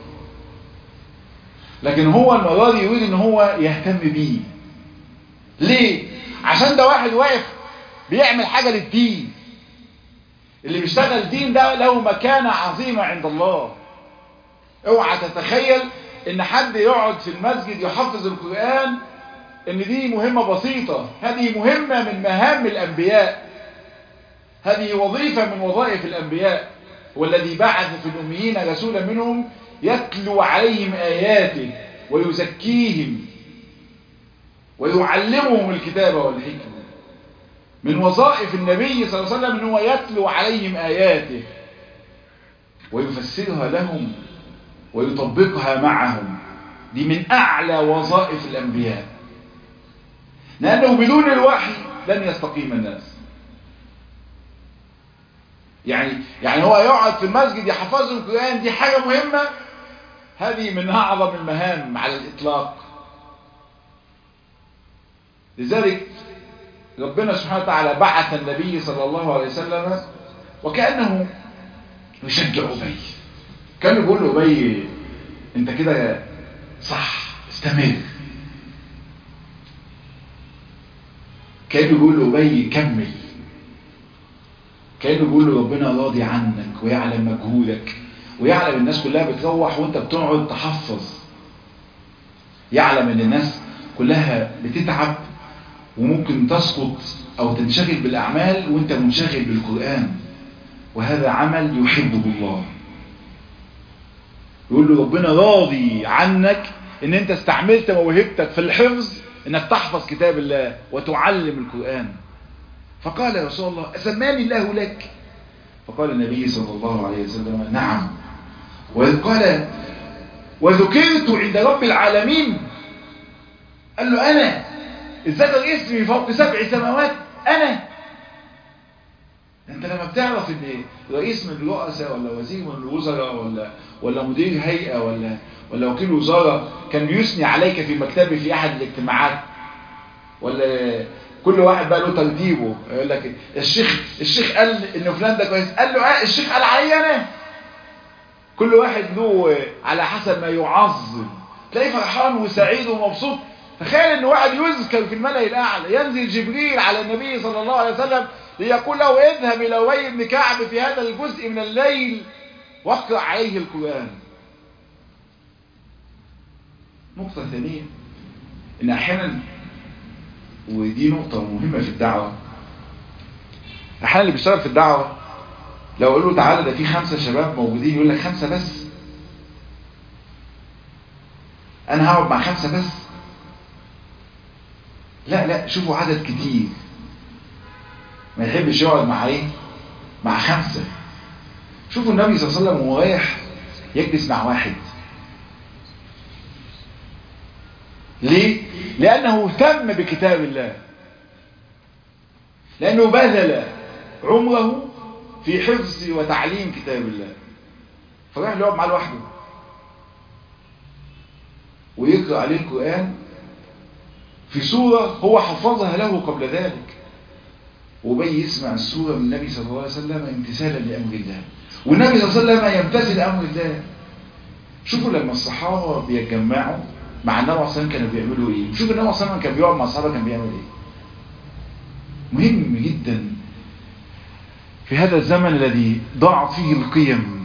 لكن هو المرة دي يريد ان هو يهتم بيه ليه عشان ده واحد واقف بيعمل حاجة للدين اللي بيشتغل دين ده له مكانة عظيمة عند الله اوعى تتخيل ان حد يقعد في المسجد يحفظ القرآن ان دي مهمة بسيطة هذه مهمة من مهام الانبياء هذه وظيفة من وظائف الانبياء والذي بعث في الاميين رسولا منهم يتلو عليهم اياته ويزكيهم ويعلمهم الكتاب والحكمة من وظائف النبي صلى الله عليه وسلم ان هو يتلو عليهم اياته ويفسرها لهم ويطبقها معهم دي من اعلى وظائف الانبياء لانه بدون الوحي لن يستقيم الناس يعني يعني هو يقعد في المسجد يحفظهم القرآن دي حاجة مهمة هذه من أعظم المهام على الإطلاق لذلك ربنا سبحانه وتعالى بعث النبي صلى الله عليه وسلم وكأنه يشجع أبي كان بيقول له أبي أنت كده صح استمر كان بيقول له أبي كمل كان بيقول له ربنا راضي عنك ويعلم مجهودك ويعلم الناس كلها بتروح وانت بتقعد تحفظ يعلم ان الناس كلها بتتعب وممكن تسقط او تنشغل بالاعمال وانت منشغل بالقرآن وهذا عمل يحبه الله يقول له ربنا راضي عنك ان انت استعملت موهبتك في الحفظ انك تحفظ كتاب الله وتعلم القرآن فقال يا رسول الله أسماني الله لك فقال النبي صلى الله عليه وسلم نعم وقال وذكرت عند رب العالمين قال له أنا ذكر اسمي فوق سبع سماوات أنا انت لما بتعرف ان رئيس من الرؤساء ولا وزير من الوزراء ولا ولا مدير هيئة ولا ولا وكيل وزارة كان بيثني عليك في مكتبه في احد الاجتماعات ولا كل واحد بقى له ترتيبه يقول لك الشيخ الشيخ قال ان فلان ده كويس قال له اه الشيخ قال عليا انا كل واحد له على حسب ما يعظم تلاقيه فرحان وسعيد ومبسوط تخيل ان واحد يذكر في الملأ الاعلى ينزل جبريل على النبي صلى الله عليه وسلم ليقول له اذهب الى ابي بن كعب في هذا الجزء من الليل واقرا عليه القران نقطه ثانيه ان احيانا ودي نقطة مهمة في الدعوة احيانا اللي بيشتغل في الدعوة لو اقول له تعالى ده في خمسة شباب موجودين يقول لك خمسة بس انا هقعد مع خمسة بس لا لا شوفوا عدد كتير ما يحبش يقعد مع ايه مع خمسة شوفوا النبي صلى الله عليه وسلم وهو رايح يجلس مع واحد ليه لأنه اهتم بكتاب الله لأنه بذل عمره في حفظ وتعليم كتاب الله فراح يقعد معاه لوحده ويقرأ عليه القرآن في سورة هو حفظها له قبل ذلك وبي يسمع السورة من النبي صلى الله عليه وسلم امتثالا لأمر الله والنبي صلى الله عليه وسلم يمتثل أمر الله شوفوا لما الصحابة بيتجمعوا مع النبي صلى الله عليه وسلم كانوا بيعملوا ايه شوف النبي صلى الله عليه وسلم كان بيقعد مع اصحابه كان بيعمل ايه مهم جدا في هذا الزمن الذي ضاعت فيه القيم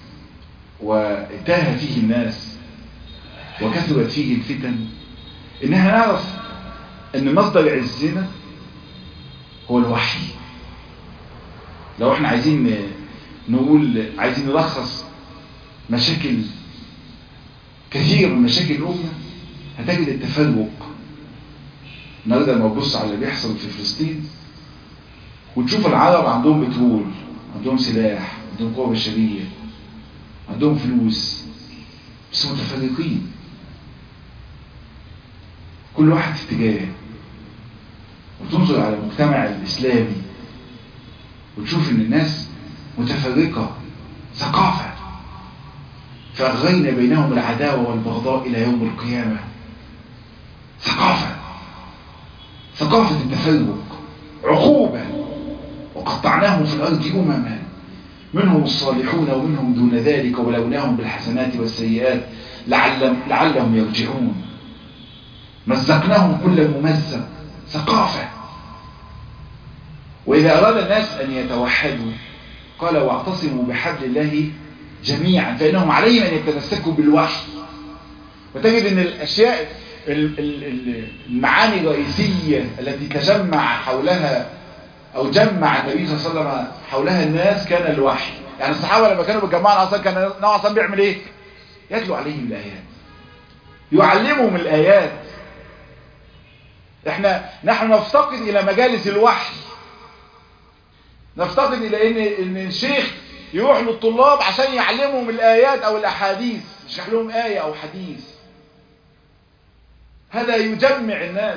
وتاه فيه الناس وكثرت فيه الفتن ان احنا نعرف ان مصدر عزنا هو الوحي لو احنا عايزين نقول عايزين نلخص مشاكل كثير من مشاكل الأمة هتجد التفرق النهارده لما تبص على اللي بيحصل في فلسطين وتشوف العرب عندهم بترول عندهم سلاح عندهم قوة بشرية عندهم فلوس بس متفرقين كل واحد في اتجاه وتنظر على المجتمع الإسلامي وتشوف ان الناس متفرقة ثقافة فأغرينا بينهم العداوة والبغضاء إلى يوم القيامة ثقافة ثقافة التفرق عقوبة وقطعناهم في الأرض أمما منهم الصالحون ومنهم دون ذلك ولوناهم بالحسنات والسيئات لعلهم, لعلهم يرجعون مزقناهم كل ممزق ثقافة وإذا أراد الناس أن يتوحدوا قال واعتصموا بحبل الله جميعا فإنهم عليهم أن يتمسكوا بالوحي وتجد أن الأشياء المعاني الرئيسية التي تجمع حولها أو جمع النبي صلى الله عليه وسلم حولها الناس كان الوحي يعني الصحابة لما كانوا بيجمعوا أصلا كان نوع أصلا بيعمل إيه؟ يتلو عليهم الآيات يعلمهم الآيات احنا نحن نفتقد إلى مجالس الوحي نفتقد إلى إن, إن الشيخ يروح للطلاب عشان يعلمهم الآيات أو الأحاديث يشرح لهم آية أو حديث هذا يجمع الناس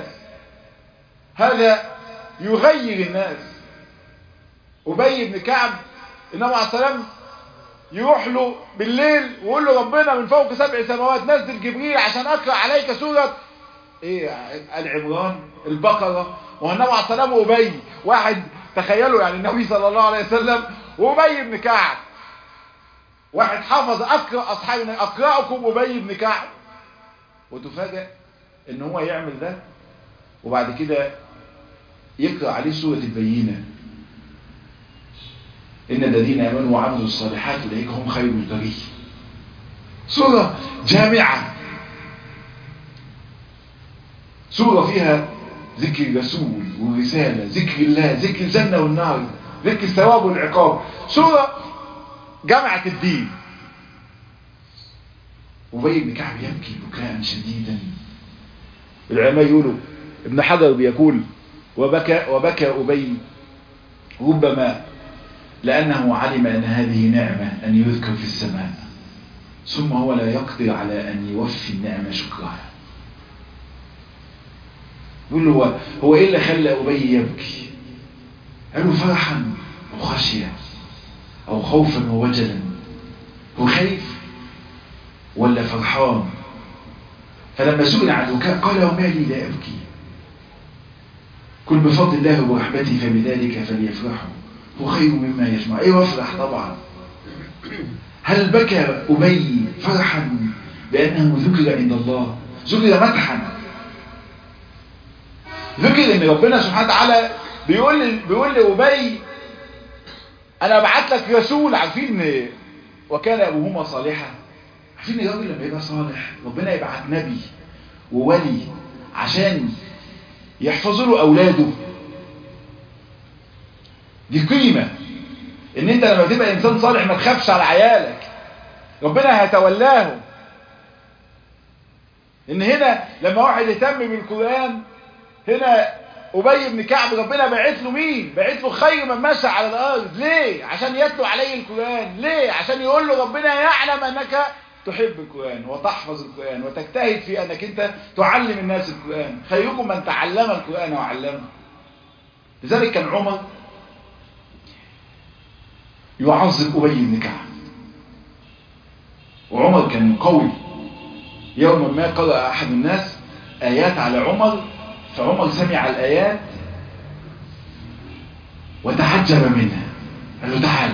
هذا يغير الناس أبي بن كعب النبي عليه السلام يروح له بالليل ويقول له ربنا من فوق سبع سماوات نزل جبريل عشان اقرا عليك سوره ايه ال عمران البقره والنبي عليه السلام وابي واحد تخيلوا يعني النبي صلى الله عليه وسلم وابي بن كعب واحد حفظ اقرا اصحاب اقراكم ابي بن كعب وتفاجئ ان هو يعمل ده وبعد كده يقرا عليه سوره البينه إن الذين آمنوا وعملوا الصالحات أولئك هم خير البرية سورة جامعة سورة فيها ذكر الرسول والرسالة ذكر الله ذكر الجنة والنار ذكر الثواب والعقاب سورة جامعة الدين أبي بن كعب يبكي بكاء شديدا العلماء يقولوا ابن حجر بيقول وبكى وبكى أبي ربما لأنه علم أن هذه نعمة أن يذكر في السماء ثم هو لا يقدر على أن يوفي النعمة شكرها يقول له هو, هو إيه اللي خلى أبي يبكي قال له فرحا أو خشية أو خوفا ووجلا هو خايف ولا فرحان فلما سئل عن البكاء قال وما لي لا أبكي كل بفضل الله ورحمته فبذلك فليفرحوا هو خير مما يجمع ايه وافرح طبعا هل بكى أبي فرحا بأنه ذكر عند الله ذكر مدحا ذكر ان ربنا سبحانه وتعالى بيقول لي بيقول لأبي انا ابعت لك رسول عارفين وكان ابوهما صالحا عارفين الراجل لما يبقى صالح ربنا يبعت نبي وولي عشان يحفظوا له اولاده دي قيمة ان انت لما تبقى انسان صالح ما تخافش على عيالك ربنا هيتولاهم ان هنا لما واحد يهتم بالقرآن هنا أبي بن كعب ربنا بعت له مين بعت له خير من مشى على الأرض ليه عشان يتلو عليه القرآن ليه عشان يقول له ربنا يعلم أنك تحب القرآن وتحفظ القرآن وتجتهد في أنك أنت تعلم الناس القرآن خيركم من تعلم القرآن وعلمه لذلك كان عمر يعظم أبي بن كعب وعمر كان قوي يوما ما قرأ أحد الناس آيات على عمر فعمر سمع الآيات وتعجب منها قال له تعال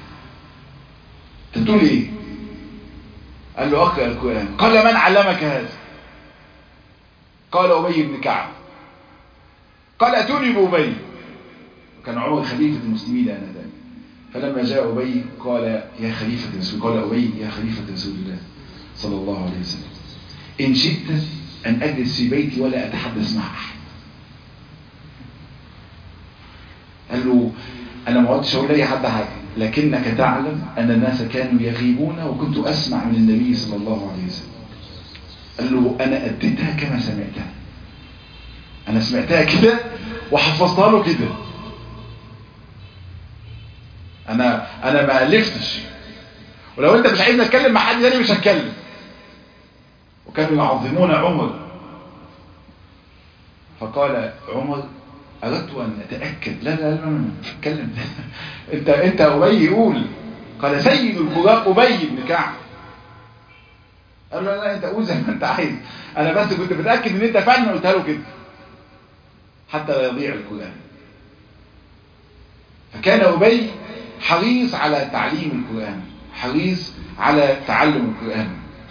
تقول ايه قال له اقرأ القرآن قال من علمك هذا قال أبي بن كعب قال أتوني بأبي كان عمر خليفة المسلمين آنذاك فلما جاء أبي قال يا خليفة رسول قال أبي يا خليفة رسول الله صلى الله عليه وسلم إن شئت أن أجلس في بيتي ولا أتحدث مع أحد قال له أنا ما عدتش أقول لأي حد حاجة لكنك تعلم أن الناس كانوا يغيبون وكنت أسمع من النبي صلى الله عليه وسلم قال له أنا أديتها كما سمعتها أنا سمعتها كده وحفظتها له كده أنا أنا ما ألفتش ولو أنت مش عايزني أتكلم مع حد تاني مش هتكلم وكانوا يعظمون عمر فقال عمر أردت أن أتأكد لا لا لا لا اتكلم انت انت أبي يقول قال سيد القراء أبي بن كعب قال له لا لا انت قول زي ما انت عايز انا بس كنت متأكد ان انت فعلا قلتها له كده حتى لا يضيع القرآن فكان أبي حريص على تعليم القرآن حريص على تعلم القرآن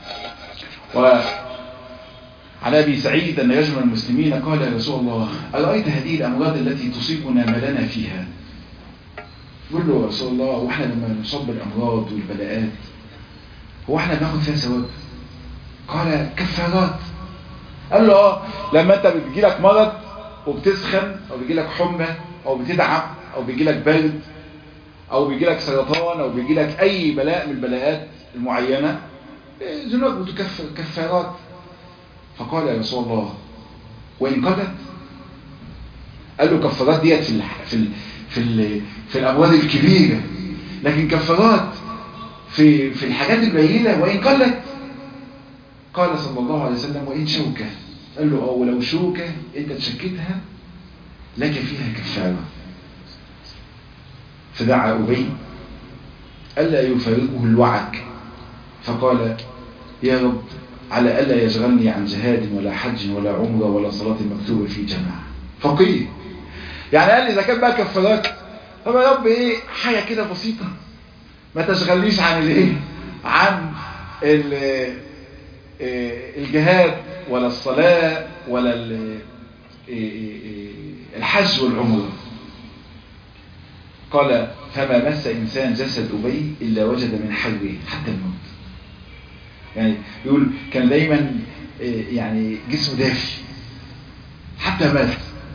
وعن أبي سعيد أن رجل من المسلمين قال يا رسول الله أرأيت هذه الأمراض التي تصيبنا ما لنا فيها يقول له يا رسول الله هو احنا لما نصاب بالأمراض والبلاءات هو احنا بناخد فيها ثواب قال كفارات قال له اه لما انت بتجيلك مرض وبتسخن او بيجيلك حمى او بتدعم او بيجيلك برد او بيجيلك سرطان او بيجيلك اي بلاء من البلاءات المعينة ذنوب بتكفر كفارات فقال يا رسول الله وإن قدت قال له كفارات ديت في ال في ال في ال في الأموال الكبيرة لكن كفارات في في الحاجات القليلة وإن قلت قال صلى الله عليه وسلم وإن شوكة قال له اه ولو شوكة انت تشكتها لك فيها كفارة فدعا أبي ألا يفارقه الوعك فقال يا رب على ألا يشغلني عن جهاد ولا حج ولا عمرة ولا صلاة مكتوبة في جماعة فقير يعني قال لي إذا كان بقى كفارات طب يا رب إيه حاجة كده بسيطة ما تشغلنيش عن الإيه عن الجهاد ولا الصلاة ولا الحج والعمرة قال فما مس إنسان جسد أبي إلا وجد من حره حتى الموت يعني يقول كان دايما يعني جسمه دافي حتى مات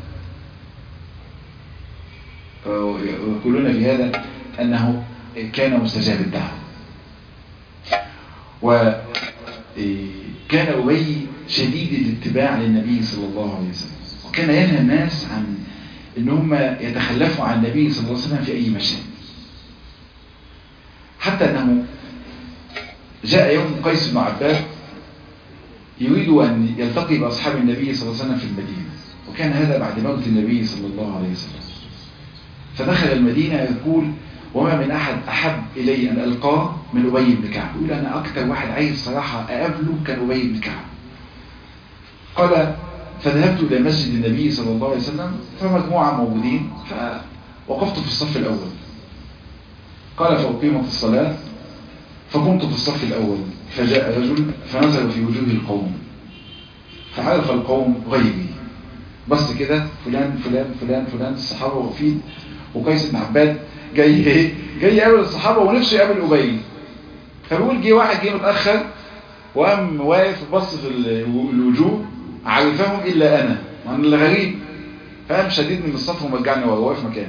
ويقولون في هذا أنه كان مستجاب الدعوة وكان أبي شديد الاتباع للنبي صلى الله عليه وسلم وكان ينهى الناس عن ان هم يتخلفوا عن النبي صلى الله عليه وسلم في اي مشان حتى انه جاء يوم قيس بن عباد يريد ان يلتقي باصحاب النبي صلى الله عليه وسلم في المدينة وكان هذا بعد موت النبي صلى الله عليه وسلم فدخل المدينة يقول وما من احد احب الي ان القاه من ابي بن كعب يقول انا اكتر واحد عايز صراحة اقابله كان ابي بن كعب قال فذهبت إلى مسجد النبي صلى الله عليه وسلم فمجموعة موجودين فوقفت في الصف الأول قال فأقيمت الصلاة فكنت في الصف الأول فجاء رجل فنزل في وجوه القوم فعرف القوم غيري بس كده فلان فلان فلان فلان الصحابة واقفين وقيس بن عباد جاي ايه جاي يقابل الصحابة ونفسه يقابل أبي فبيقول جه واحد جه متأخر وقام واقف بص في الوجوه عرفهم إلا أنا وأنا اللي غريب فقام شديد من الصف ومرجعني وهو واقف مكاني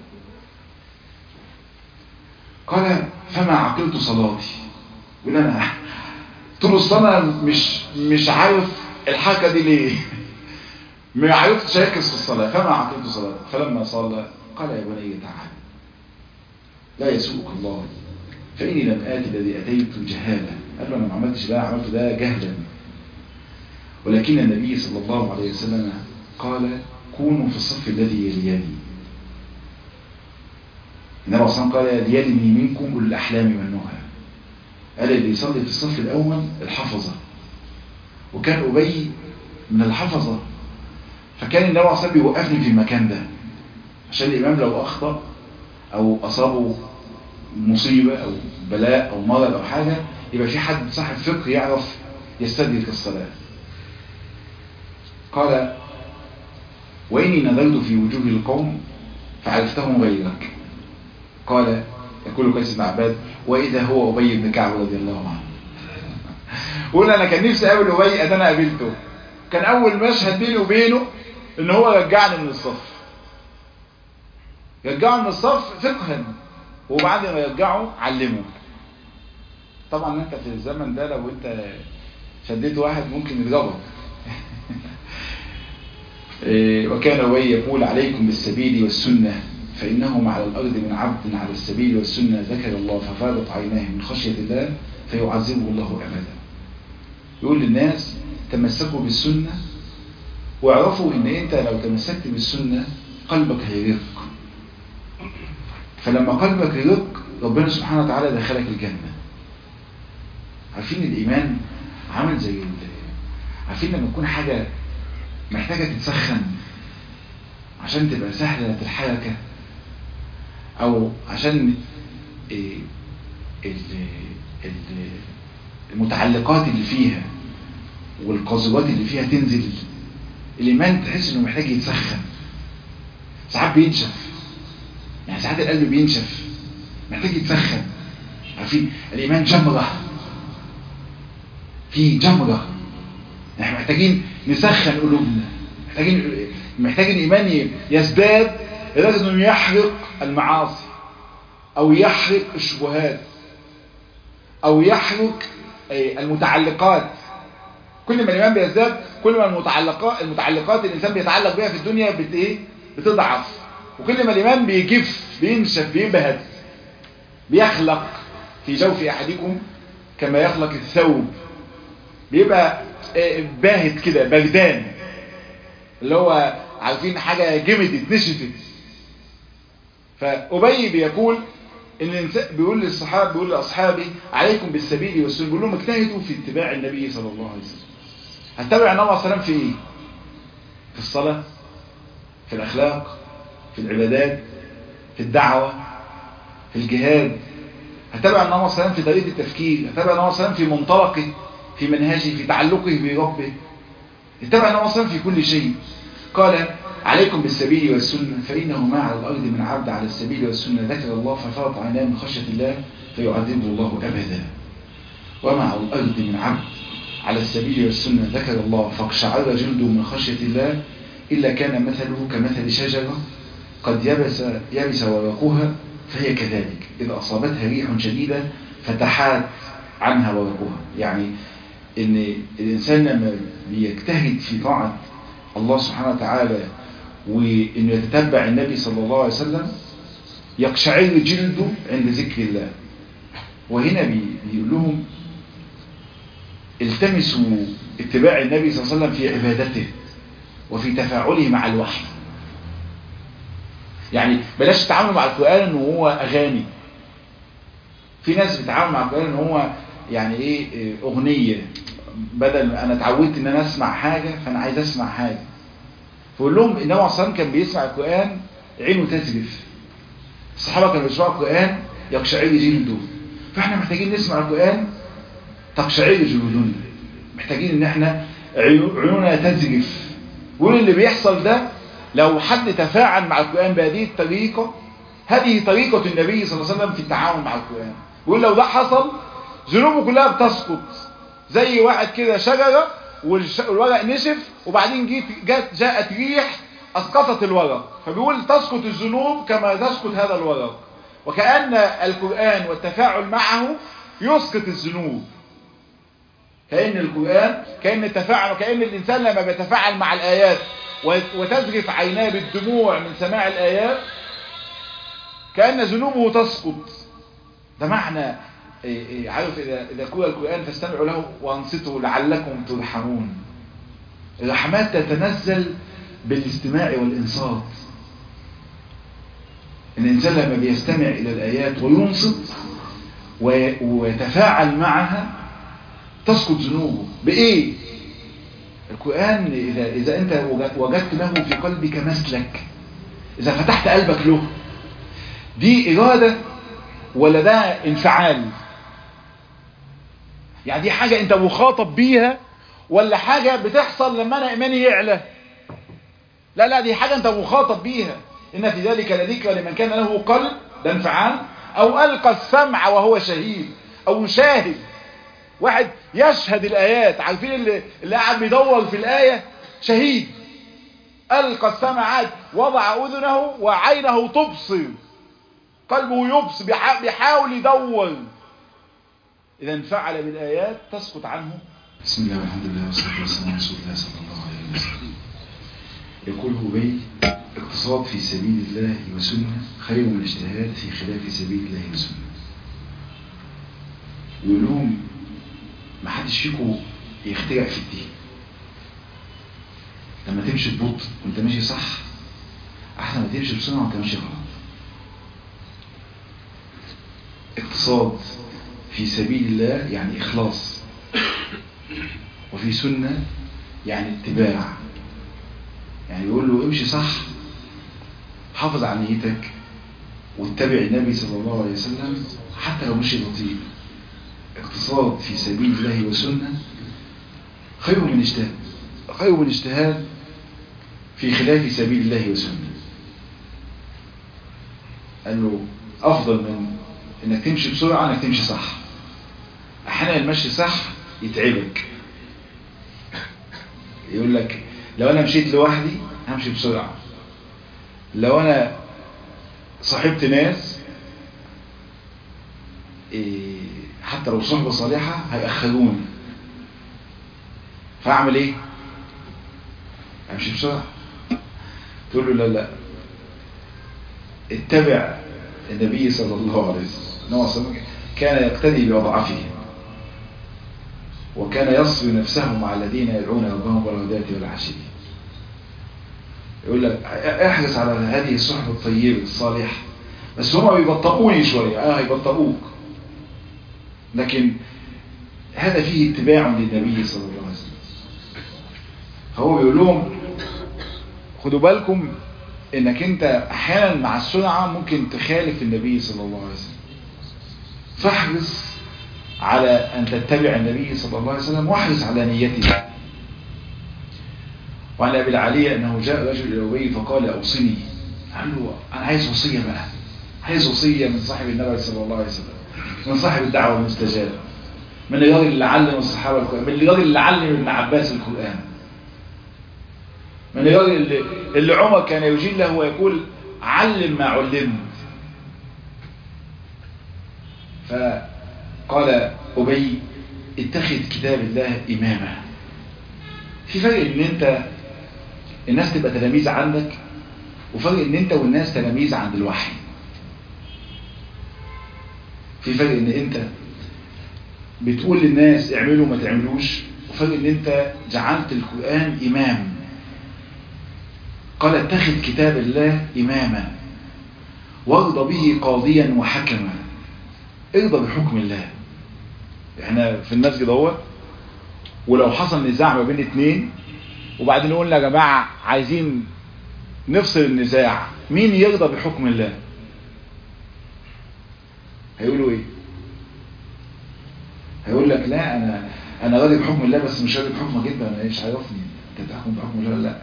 قال فما عقلت صلاتي يقول أنا طول السنة مش مش عارف الحركة دي ليه ما عرفتش اركز في الصلاة فما عقلت صلاتي فلما صلى قال يا بني تعال لا يسوءك الله فإني لم آتي الذي أتيت جهالة قال له أنا ما عملتش ده عملت ده جهلا ولكن النبي صلى الله عليه وسلم قال كونوا في الصف الذي يليني النبي صلى الله عليه وسلم قال يليني منكم أولو الأحلام والنهى قال اللي يصلي في الصف الأول الحفظة وكان أبي من الحفظة فكان النبي صلى الله عليه وسلم بيوقفني في المكان ده عشان الإمام لو أخطأ أو أصابه مصيبة أو بلاء أو مرض أو حاجة يبقى في حد صاحب فقه يعرف يستدرك الصلاة قال وإني نظرت في وجوه القوم فعرفتهم غيرك قال يقول قيس بن عباد وإذا هو أبي بن كعب رضي الله عنه قول أنا كان نفسي أقابل أبي أنا قابلته كان أول مشهد بيني وبينه إن هو رجعني من الصف رجعه من الصف فقها وبعد ما يرجعه علمه طبعا انت في الزمن ده لو انت شديت واحد ممكن يضربك وكان أبي يقول عليكم بالسبيل والسنة فإنهما على الأرض من عبد على السبيل والسنة ذكر الله ففاضت عيناه من خشية الله فيعذبه الله أبدا يقول للناس تمسكوا بالسنة واعرفوا ان انت لو تمسكت بالسنة قلبك هيرق فلما قلبك يرق ربنا سبحانه وتعالى دخلك الجنة عارفين الإيمان عامل زي عارفين لما تكون حاجة محتاجة تتسخن عشان تبقى سهلة الحركة او عشان المتعلقات اللي فيها والقاذورات اللي فيها تنزل الايمان تحس انه محتاج يتسخن ساعات بينشف يعني ساعات القلب بينشف محتاج يتسخن عارفين الايمان جمره في جمره احنا محتاجين نسخن قلوبنا محتاجين محتاج الايمان يزداد لدرجه انه يحرق المعاصي او يحرق الشبهات او يحرق المتعلقات كل ما الايمان بيزداد كل ما المتعلقات المتعلقات الانسان بيتعلق بها في الدنيا بت ايه بتضعف وكل ما الايمان بيجف بينشف بيبهت بيخلق في جوف احدكم كما يخلق الثوب بيبقى باهت كده بردان اللي هو عارفين حاجة جمدت نشفت فأبي بيقول ان الانسان بيقول للصحابه بيقول لاصحابه عليكم بالسبيل والسنه بيقول لهم اجتهدوا في اتباع النبي صلى الله عليه وسلم هتتبع النبي صلى الله عليه وسلم في ايه في الصلاه في الاخلاق في العبادات في الدعوه في الجهاد هتابع النبي صلى الله عليه وسلم في طريقه التفكير هتابع النبي صلى الله عليه وسلم في منطلقه في منهجه في تعلقه بربه اتبع النبي صلى الله عليه وسلم في كل شيء قال عليكم بالسبيل والسنة فإنه ما على الأرض من عبد على السبيل والسنة ذكر الله ففرط عيناه من خشية الله فيعذبه الله أبدا وما على الأرض من عبد على السبيل والسنة ذكر الله فاقشعر جلده من خشية الله إلا كان مثله كمثل شجرة قد يبس, يبس ورقها فهي كذلك إذا أصابتها ريح شديدة فتحات عنها ورقها يعني إن الإنسان لما بيجتهد في طاعة الله سبحانه وتعالى وإنه يتتبع النبي صلى الله عليه وسلم يقشعر جلده عند ذكر الله وهنا بيقول لهم التمسوا اتباع النبي صلى الله عليه وسلم في عبادته وفي تفاعله مع الوحي يعني بلاش تتعاملوا مع القرآن ان هو اغاني في ناس بتتعامل مع القرآن ان هو يعني ايه اغنية بدل انا اتعودت ان انا اسمع حاجة فانا عايز اسمع حاجة فقول لهم النبي عليه الصلاه كان بيسمع القرآن عينه تزرف الصحابة كانوا بيسمعوا القرآن يقشعر جلده فاحنا محتاجين نسمع القرآن تقشعر جلودنا محتاجين ان احنا عيوننا تزرف ويقول اللي بيحصل ده لو حد تفاعل مع القرآن بهذه الطريقة هذه طريقة النبي صلى الله عليه وسلم في التعامل مع القرآن ويقول لو ده حصل ذنوبه كلها بتسقط زي واحد كده شجرة والورق نشف وبعدين جيت جات جاءت ريح اسقطت الورق فبيقول تسقط الذنوب كما تسقط هذا الورق وكأن القرآن والتفاعل معه يسقط الذنوب كأن القرآن كأن التفاعل وكأن الإنسان لما بيتفاعل مع الآيات وتزرف عيناه بالدموع من سماع الآيات كأن ذنوبه تسقط ده معنى عارف إذا, إذا قرأ القرآن فاستمعوا له وانصتوا لعلكم ترحمون الرحمات تتنزل بالاستماع والإنصات الإنسان لما بيستمع إلى الآيات وينصت ويتفاعل معها تسقط ذنوبه بإيه؟ القرآن إذا, إذا أنت وجدت له في قلبك مسلك إذا فتحت قلبك له دي إرادة ولا ده انفعال يعني دي حاجة انت مخاطب بيها ولا حاجة بتحصل لما انا ايماني يعلى لا لا دي حاجة انت مخاطب بيها ان في ذلك لذكرى لمن كان له قلب ده انفعال او القى السمع وهو شهيد او شاهد واحد يشهد الايات عارفين اللي, اللي قاعد بيدور في الايه شهيد القى السمع وضع اذنه وعينه تبصر قلبه يبصر بيحاول يدور اذا انفعل بالايات تسقط عنه بسم الله والحمد لله والصلاه والسلام على رسول الله صلى الله عليه وسلم يقول هبي اقتصاد في سبيل الله وسنه خير من اجتهاد في خلاف سبيل الله وسنه يقول لهم ما حدش فيكم يخترع في الدين لما تمشي ببطء وانت ماشي صح احسن ما تمشي بسرعه وانت ماشي غلط اقتصاد في سبيل الله يعني اخلاص وفي سنة يعني اتباع يعني يقول له امشي صح حافظ على نيتك واتبع النبي صلى الله عليه وسلم حتى لو مشي بطيء اقتصاد في سبيل الله وسنة خير من اجتهاد خير من اجتهاد في خلاف سبيل الله وسنة قال له افضل من انك تمشي بسرعة انك تمشي صح احيانا المشي صح يتعبك يقول لك لو انا مشيت لوحدي همشي بسرعة لو انا صاحبت ناس إيه حتى لو صحبة صالحة هيأخروني فاعمل ايه امشي بسرعة تقول له لا لا اتبع النبي صلى الله عليه وسلم كان يقتدي بوضعفهم وكان يصفي نفسه مع الذين يدعون ربهم بالغداة والعشي يقول لك احرص على هذه الصحبة الطيبة الصالحة بس هما بيبطئوني شوية اه هيبطئوك لكن هذا فيه اتباع للنبي صلى الله عليه وسلم فهو بيقول لهم خدوا بالكم انك انت احيانا مع السرعة ممكن تخالف النبي صلى الله عليه وسلم فاحرص على ان تتبع النبي صلى الله عليه وسلم واحرص على نيته وعن ابي العالية انه جاء رجل الى ابي فقال اوصني قال له انا عايز وصية بقى عايز وصية من صاحب النبي صلى الله عليه وسلم من صاحب الدعوة المستجابة من الراجل اللي علم الصحابة القرآن من الراجل اللي علم ابن عباس القرآن من الراجل اللي, اللي عمر كان يجيل له ويقول علم ما علمت فقال أبي اتخذ كتاب الله إماما في فرق ان انت الناس تبقى تلاميذ عندك وفرق ان انت والناس تلاميذ عند الوحي في فرق ان انت بتقول للناس اعملوا ما تعملوش وفرق ان انت جعلت القرآن امام قال اتخذ كتاب الله اماما وارضى به قاضيا وحكما ارضى بحكم الله احنا في المسجد اهو ولو حصل نزاع ما بين اتنين وبعدين قلنا يا جماعة عايزين نفصل النزاع مين يرضى بحكم الله هيقولوا ايه هيقول لك لا انا انا راضي بحكم الله بس مش راضي بحكمك انت انا ايش عرفني انت تحكم بحكم الله لا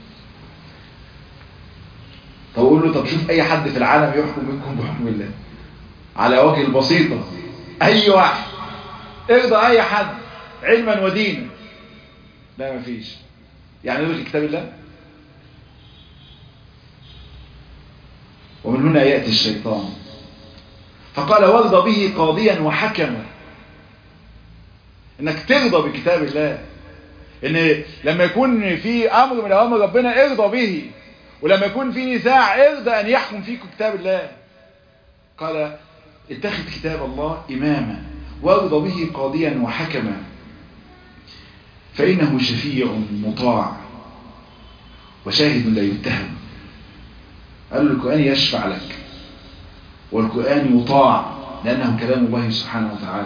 طب اقول له طب شوف اي حد في العالم يحكم منكم بحكم الله على وجه البسيطة اي واحد ارضى اي حد علما ودينا لا مفيش يعني نلغي كتاب الله ومن هنا يأتي الشيطان فقال وارضى به قاضيا وحكما انك ترضى بكتاب الله ان لما يكون في امر من اوامر ربنا ارضى به ولما يكون في نزاع ارضى ان يحكم فيك كتاب الله قال اتخذ كتاب الله اماما وارضى به قاضيا وحكما فانه شفيع مطاع وشاهد لا يتهم قال له القرآن يشفع لك والقرآن يطاع لأنه كلام الله سبحانه وتعالى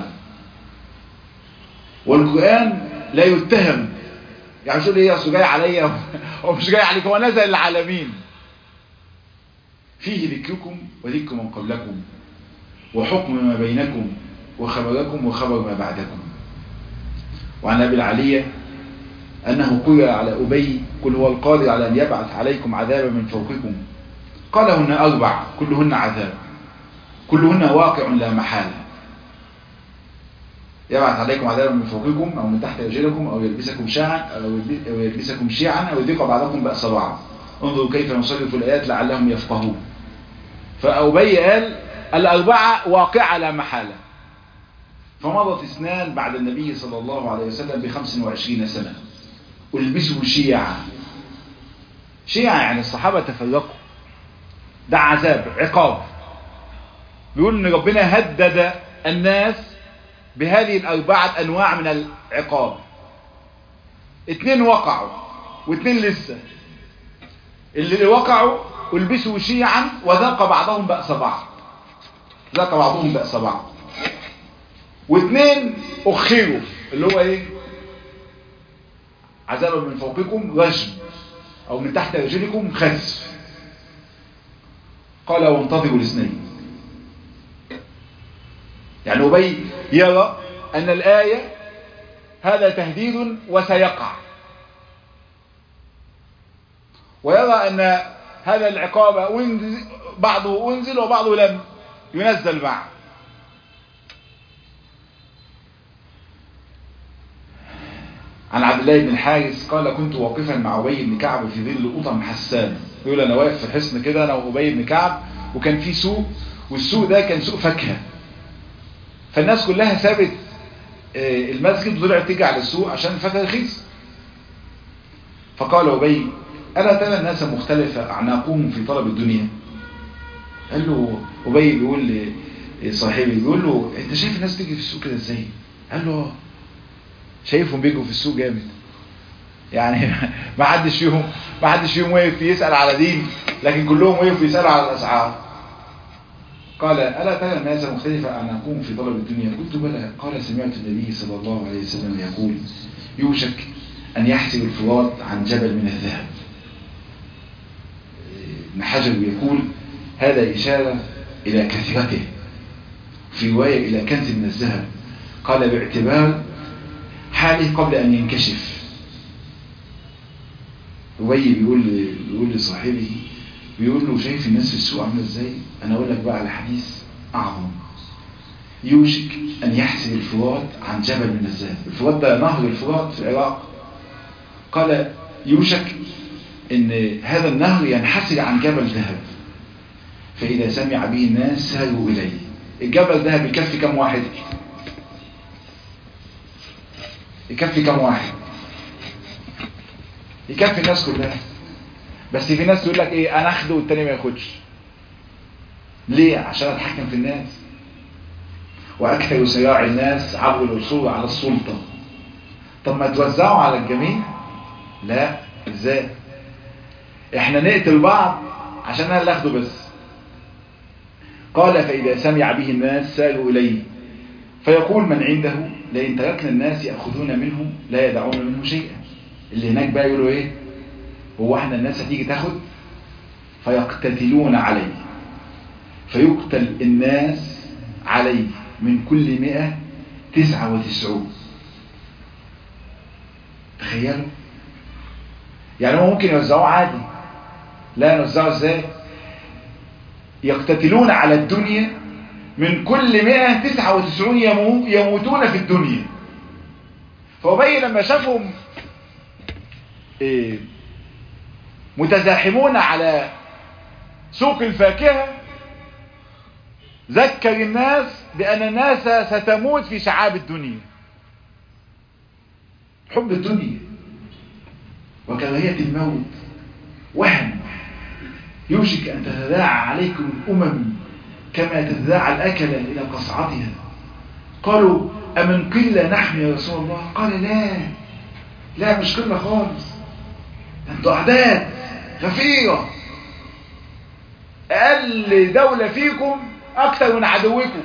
والقرآن لا يتهم يعني شو ليه اصله جاي عليا هو مش جاي عليك هو نزل العالمين فيه ذكركم وذكر من قبلكم وحكم ما بينكم وخبركم وخبر ما بعدكم وعن أبي العلية أنه قرأ على أبي قل هو القادر على أن يبعث عليكم عذابا من فوقكم قالهن أربع كلهن عذاب كلهن واقع لا محالة يبعث عليكم عذابا من فوقكم أو من تحت رجلكم أو يلبسكم شيعا أو يلبسكم شيعا أو يذيق بعضكم بأس بعض انظروا كيف نصرف الآيات لعلهم يفقهون فأبي قال الأربعة واقعة لا محالة فمضت اثنان بعد النبي صلى الله عليه وسلم بخمس وعشرين سنة البسوا شيعا شيعا يعني الصحابة تفرقوا ده عذاب عقاب بيقول ان ربنا هدد الناس بهذه الاربعة انواع من العقاب اتنين وقعوا واتنين لسه اللي وقعوا البسوا شيعا وذاق بعضهم بأس بعض ذاق بعضهم بأس بعض واثنين اخروا اللي هو ايه عذابا من فوقكم رجم او من تحت رجلكم خسف قال وانتظروا الاثنين يعني ابي يرى ان الايه هذا تهديد وسيقع ويرى ان هذا العقاب بعضه انزل وبعضه لم ينزل معه عن عبد الله بن الحارث قال كنت واقفا مع ابي بن كعب في ظل قطم حسان يقول انا واقف في الحصن كده انا وابي بن كعب وكان في سوق والسوق ده كان سوق فاكهه فالناس كلها سابت المسجد وطلعت تيجي على السوق عشان الفاكهه رخيص فقال ابي الا ترى الناس مختلفه اعناقهم في طلب الدنيا قال له ابي بيقول لصاحبي بيقول له انت شايف الناس تيجي في السوق كده ازاي قال له شايفهم بيجوا في السوق جامد يعني ما حدش فيهم ما حدش فيهم وقف يسأل على دين لكن كلهم وقفوا يسألوا على الأسعار قال ألا ترى الناس مختلفة أعناقهم في طلب الدنيا قلت بلى قال سمعت النبي صلى الله عليه وسلم يقول يوشك أن يحسب الفرات عن جبل من الذهب ابن حجر يقول هذا إشارة إلى كثرته في رواية إلى كنز من الذهب قال باعتبار حاله قبل أن ينكشف أبي بيقول بيقول لصاحبه بيقول له شايف الناس في السوق عامله ازاي انا اقول لك بقى على حديث اعظم يوشك ان يحسب الفرات عن جبل من الذهب الفرات ده نهر الفرات في العراق قال يوشك ان هذا النهر ينحسر عن جبل ذهب فاذا سمع به الناس ساروا اليه الجبل ده بيكفي كم واحد يكفي كم واحد يكفي الناس كلها بس في ناس تقول لك ايه انا اخده والتاني ما ياخدش ليه عشان اتحكم في الناس واكثر صراع الناس عبر الوصول على السلطة طب ما توزعوا على الجميع لا ازاي احنا نقتل بعض عشان انا اللي اخده بس قال فاذا سمع به الناس سالوا اليه فيقول من عنده لئن تركنا الناس ياخذون منه لا يدعون منه شيئا اللي هناك بقى يقولوا ايه هو احنا الناس هتيجي تاخد فيقتتلون عليه فيقتل الناس عليه من كل مئة تسعة وتسعون تخيلوا يعني هو ممكن يوزعوه عادي لا يوزعوه ازاي يقتتلون على الدنيا من كل مئة تسعة وتسعون يموتون في الدنيا فأبي لما شافهم إيه متزاحمون على سوق الفاكهة ذكر الناس بأن الناس ستموت في شعاب الدنيا حب الدنيا وكراهية الموت وهم يوشك أن تتداعى عليكم الأمم كما تتداعى الأكلة إلى قصعتها قالوا أمن قلة نحن يا رسول الله قال لا لا مش قلة خالص انتوا أعداد غفيرة أقل دولة فيكم أكثر من عدوكم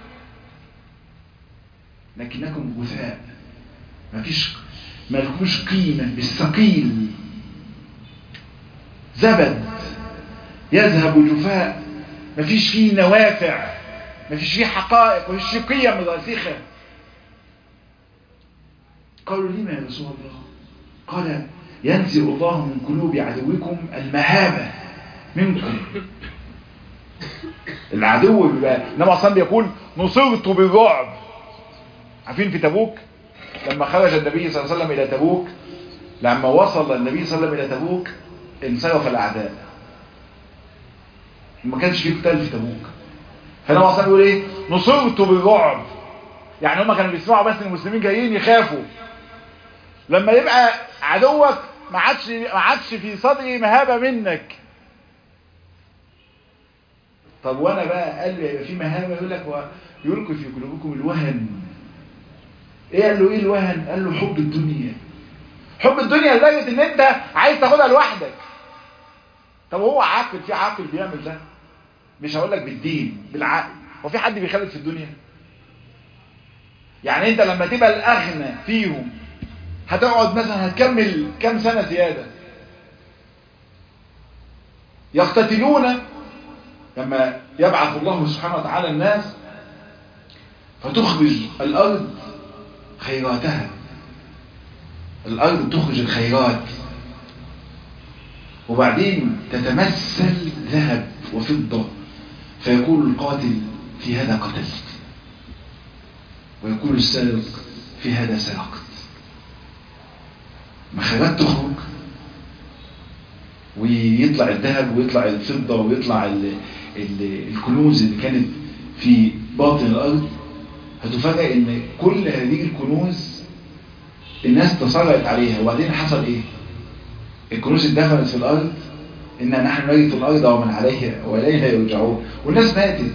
لكنكم غثاء مفيش مالكوش قيمة بالثقيل زبد يذهب جفاء مفيش فيه نوافع مفيش فيه حقائق مفيش فيه قيم راسخة قالوا لما يا رسول الله قال ينزع الله من قلوب عدوكم المهابة منكم العدو بيبقى انما اصلا بيقول نصرت بالرعب عارفين في تبوك لما خرج النبي صلى الله عليه وسلم الى تبوك لما وصل النبي صلى الله عليه وسلم الى تبوك انصرف الاعداء ما كانش فيه قتال في تبوك فانا اصلا بيقول ايه نصرت بالرعب يعني هم كانوا بيسمعوا بس المسلمين جايين يخافوا لما يبقى عدوك ما عادش ما عادش في صدري مهابه منك طب وانا بقى قال لي يبقى في مهابه يقول لك يلقي في قلوبكم الوهن ايه قال له ايه الوهن قال له حب الدنيا حب الدنيا لدرجه ان انت عايز تاخدها لوحدك طب هو عاقل في عاقل بيعمل ده مش هقول لك بالدين بالعقل هو في حد بيخالف في الدنيا يعني انت لما تبقى الاغنى فيهم هتقعد مثلا هتكمل كام سنة زيادة يقتتلون لما يبعث الله سبحانه وتعالى الناس فتخرج الأرض خيراتها الأرض تخرج الخيرات وبعدين تتمثل ذهب وفضة فيقول القاتل في هذا قتلت ويقول السارق في هذا سرقت مخارات تخرج ويطلع الذهب ويطلع الفضة ويطلع ال ال الكنوز اللي كانت في باطن الأرض هتفاجئ ان كل هذه الكنوز الناس تسرعت عليها وبعدين حصل ايه الكنوز اتدفنت في الأرض إن نحن نرث الأرض ومن عليها وإليها يرجعون والناس ماتت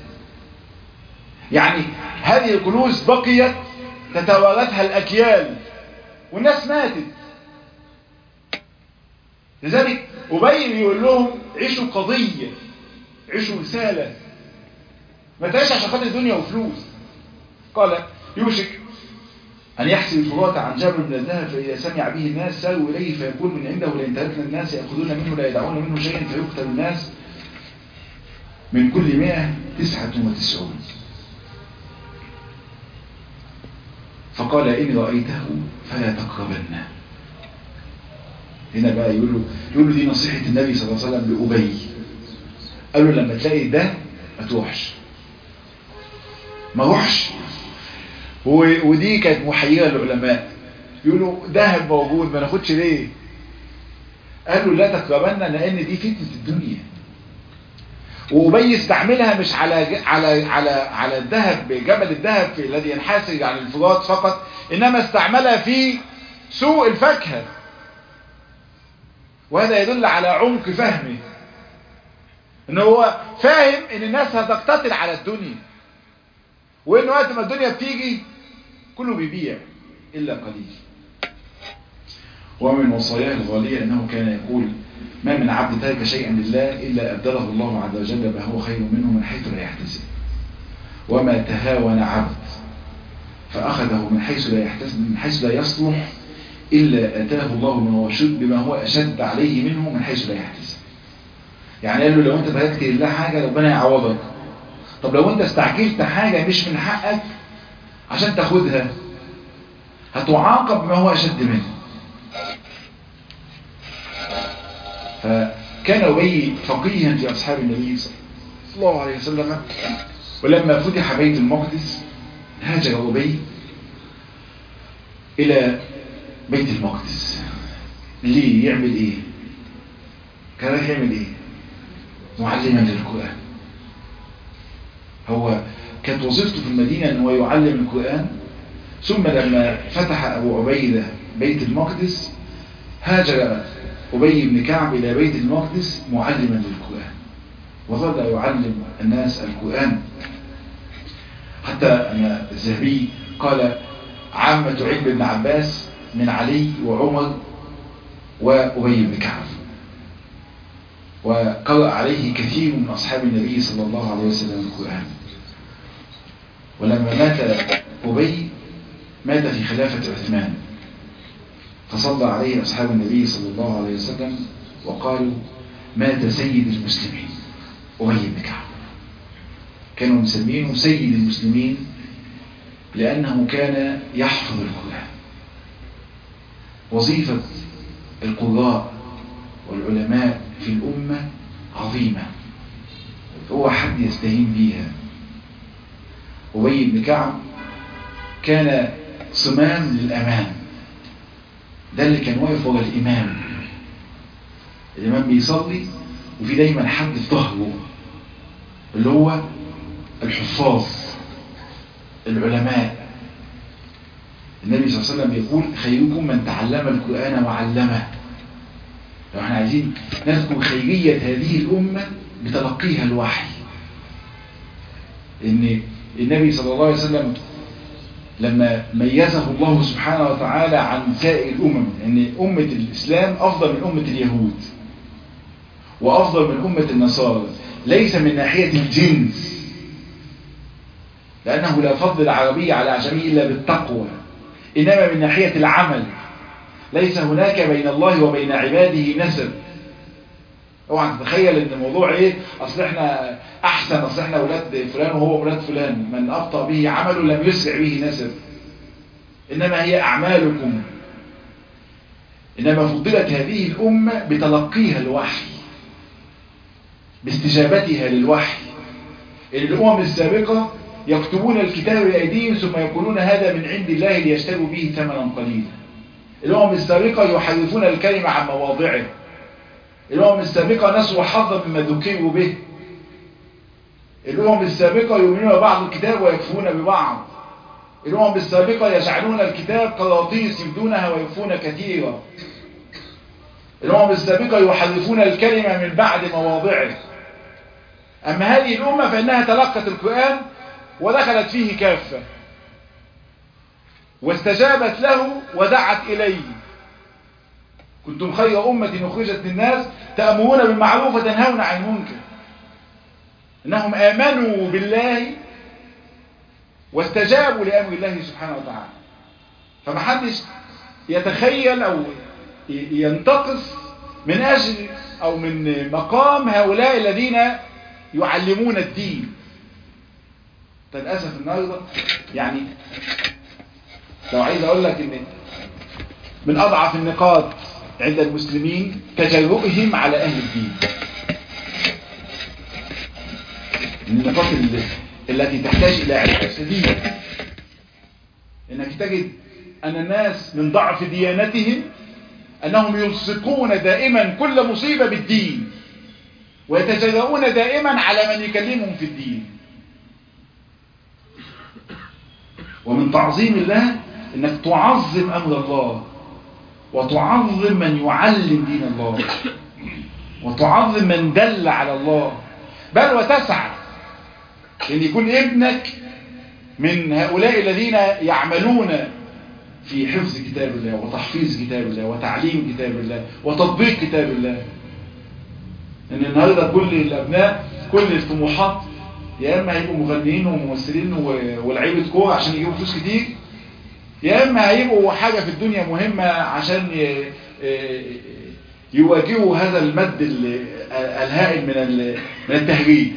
يعني هذه الكنوز بقيت تتوارثها الأكيال والناس ماتت لذلك أبي بيقول لهم عيشوا قضية عيشوا رسالة ما تعيش عشان خاطر دنيا وفلوس قال يوشك أن يحسب الفرات عن جبل من الذهب فإذا سمع به الناس ساروا إليه فيقول من عنده لئن تركنا الناس يأخذون منه لا يدعون منه شيئا فيقتل الناس من كل مئة تسعة وتسعون فقال إن رأيته فلا تقربن هنا بقى يقول له يقول له دي نصيحة النبي صلى الله عليه وسلم لأبي قال له لما تلاقي ده ما تروحش ما روحش ودي كانت محيرة للعلماء يقولوا ذهب موجود ما ناخدش ليه قالوا لا تقربن لان دي فتنة الدنيا وأبي استعملها مش على على على على الذهب جبل الذهب في الذي ينحسر عن الفرات فقط انما استعملها في سوق الفاكهه وهذا يدل على عمق فهمه ان هو فاهم ان الناس هتقتتل على الدنيا وان وقت ما الدنيا بتيجي كله بيبيع الا قليل ومن وصاياه الغالية انه كان يقول ما من عبد ترك شيئا لله الا ابدله الله عز وجل ما هو خير منه من حيث لا يحتسب وما تهاون عبد فاخذه من حيث لا يحتسب من حيث لا يصلح إلا أتاه الله من هو شد بما هو أشد عليه منه من حيث لا يحتسب يعني قال له لو أنت تركت لله حاجة ربنا يعوضك طب لو أنت استعجلت حاجة مش من حقك عشان تاخدها هتعاقب بما هو أشد منه فكان أبي فقيها في أصحاب النبي صلى الله عليه وسلم ولما فتح بيت المقدس هاجر أبي إلى بيت المقدس ليه يعمل ايه كان رايح يعمل ايه معلما للقرآن هو كانت وظيفته في المدينة ان هو يعلم القرآن ثم لما فتح ابو عبيدة بيت المقدس هاجر أبي بن كعب إلى بيت المقدس معلما للقرآن وظل يعلم الناس القرآن حتى أن الذهبي قال عامة علم ابن عباس من علي وعمر وأبي بن كعب وقرأ عليه كثير من أصحاب النبي صلى الله عليه وسلم القرآن ولما مات أبي مات في خلافة عثمان فصلى عليه أصحاب النبي صلى الله عليه وسلم وقالوا مات سيد المسلمين أبي بن كعب كانوا مسمينه سيد المسلمين لأنه كان يحفظ القرآن وظيفة القراء والعلماء في الأمة عظيمة هو حد يستهين بيها أبي بن كعب كان صمام للأمان ده اللي كان واقف ورا الإمام الإمام بيصلي وفي دايما حد في ظهره اللي هو الحفاظ العلماء النبي صلى الله عليه وسلم يقول خيركم من تعلم القرآن وعلمه لو احنا عايزين نذكر خيرية هذه الأمة بتلقيها الوحي ان النبي صلى الله عليه وسلم لما ميزه الله سبحانه وتعالى عن سائر الأمم ان أمة الإسلام أفضل من أمة اليهود وأفضل من أمة النصارى ليس من ناحية الجنس لأنه لا فضل العربية على عجمي إلا بالتقوى إنما من ناحية العمل ليس هناك بين الله وبين عباده نسب اوعى تتخيل ان الموضوع ايه اصل احنا احسن اصل احنا اولاد فلان وهو اولاد فلان من ابطأ به عمله لم يسرع به نسب انما هي اعمالكم انما فضلت هذه الامة بتلقيها الوحي باستجابتها للوحي الامم السابقة يكتبون الكتاب بأيديهم ثم يقولون هذا من عند الله ليشتروا به ثمنا قليلا الأمم السابقة يحرفون الكلمة عن مواضعه الأمم السابقة نسوا حظا مما ذكروا به الأمم السابقة يؤمنون ببعض الكتاب ويكفرون ببعض الأمم السابقة يجعلون الكتاب قراطيس يبدونها ويكفون كثيرا الأمم السابقة يحرفون الكلمة من بعد مواضعه أما هذه الأمة فإنها تلقت القرآن ودخلت فيه كافة واستجابت له ودعت إليه كنتم خير أمة أخرجت للناس تأمرون بالمعروف وتنهون عن المنكر انهم امنوا بالله واستجابوا لامر الله سبحانه وتعالى فمحدش يتخيل او ينتقص من اجل او من مقام هؤلاء الذين يعلمون الدين للاسف النهارده يعني لو عايز اقول لك ان من اضعف النقاط عند المسلمين تجرؤهم على اهل الدين من النقاط التي تحتاج الى علاج شديد انك تجد ان الناس من ضعف ديانتهم انهم يلصقون دائما كل مصيبة بالدين ويتجرؤون دائما على من يكلمهم في الدين ومن تعظيم الله انك تعظم امر الله وتعظم من يعلم دين الله وتعظم من دل على الله بل وتسعى ان يكون ابنك من هؤلاء الذين يعملون في حفظ كتاب الله وتحفيظ كتاب الله وتعليم كتاب الله وتطبيق كتاب الله ان النهارده كل الابناء كل الطموحات يا اما هيبقوا مغنيين وممثلين ولاعيبه كوره عشان يجيبوا فلوس كتير يا اما هيبقوا حاجه في الدنيا مهمه عشان يواجهوا هذا المد الهائل من من التهريج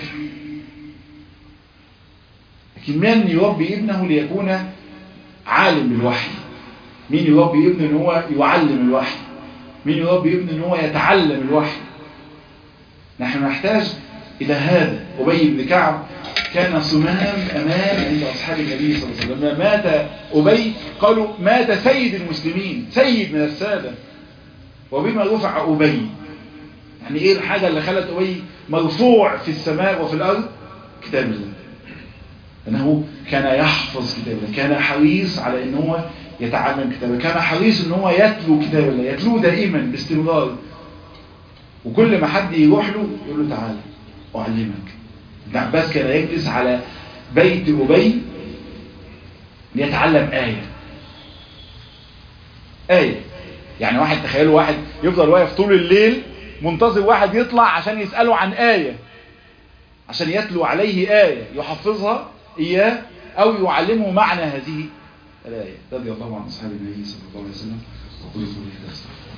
لكن من يربي ابنه ليكون عالم بالوحي مين يربي ابنه ان هو يعلم الوحي مين يربي ابنه ان هو يتعلم الوحي نحن نحتاج الى هذا ابي بن كعب كان صمام امان عند اصحاب النبي صلى الله عليه وسلم لما مات ابي قالوا مات سيد المسلمين سيد من الساده وبما رفع ابي يعني ايه الحاجه اللي خلت ابي مرفوع في السماء وفي الارض كتاب الله انه كان يحفظ كتاب الله كان حريص على ان هو يتعلم كتاب الله كان حريص ان هو يتلو كتاب الله يتلوه دائما باستمرار وكل ما حد يروح له يقول له تعالى اعلمك ابن عباس كان يجلس على بيت ابي ليتعلم ايه ايه يعني واحد تخيلوا واحد يفضل واقف طول الليل منتظر واحد يطلع عشان يساله عن ايه عشان يتلو عليه ايه يحفظها اياه او يعلمه معنى هذه الآية رضي الله عن أصحاب النبي صلى الله عليه وسلم وقل قولي هذا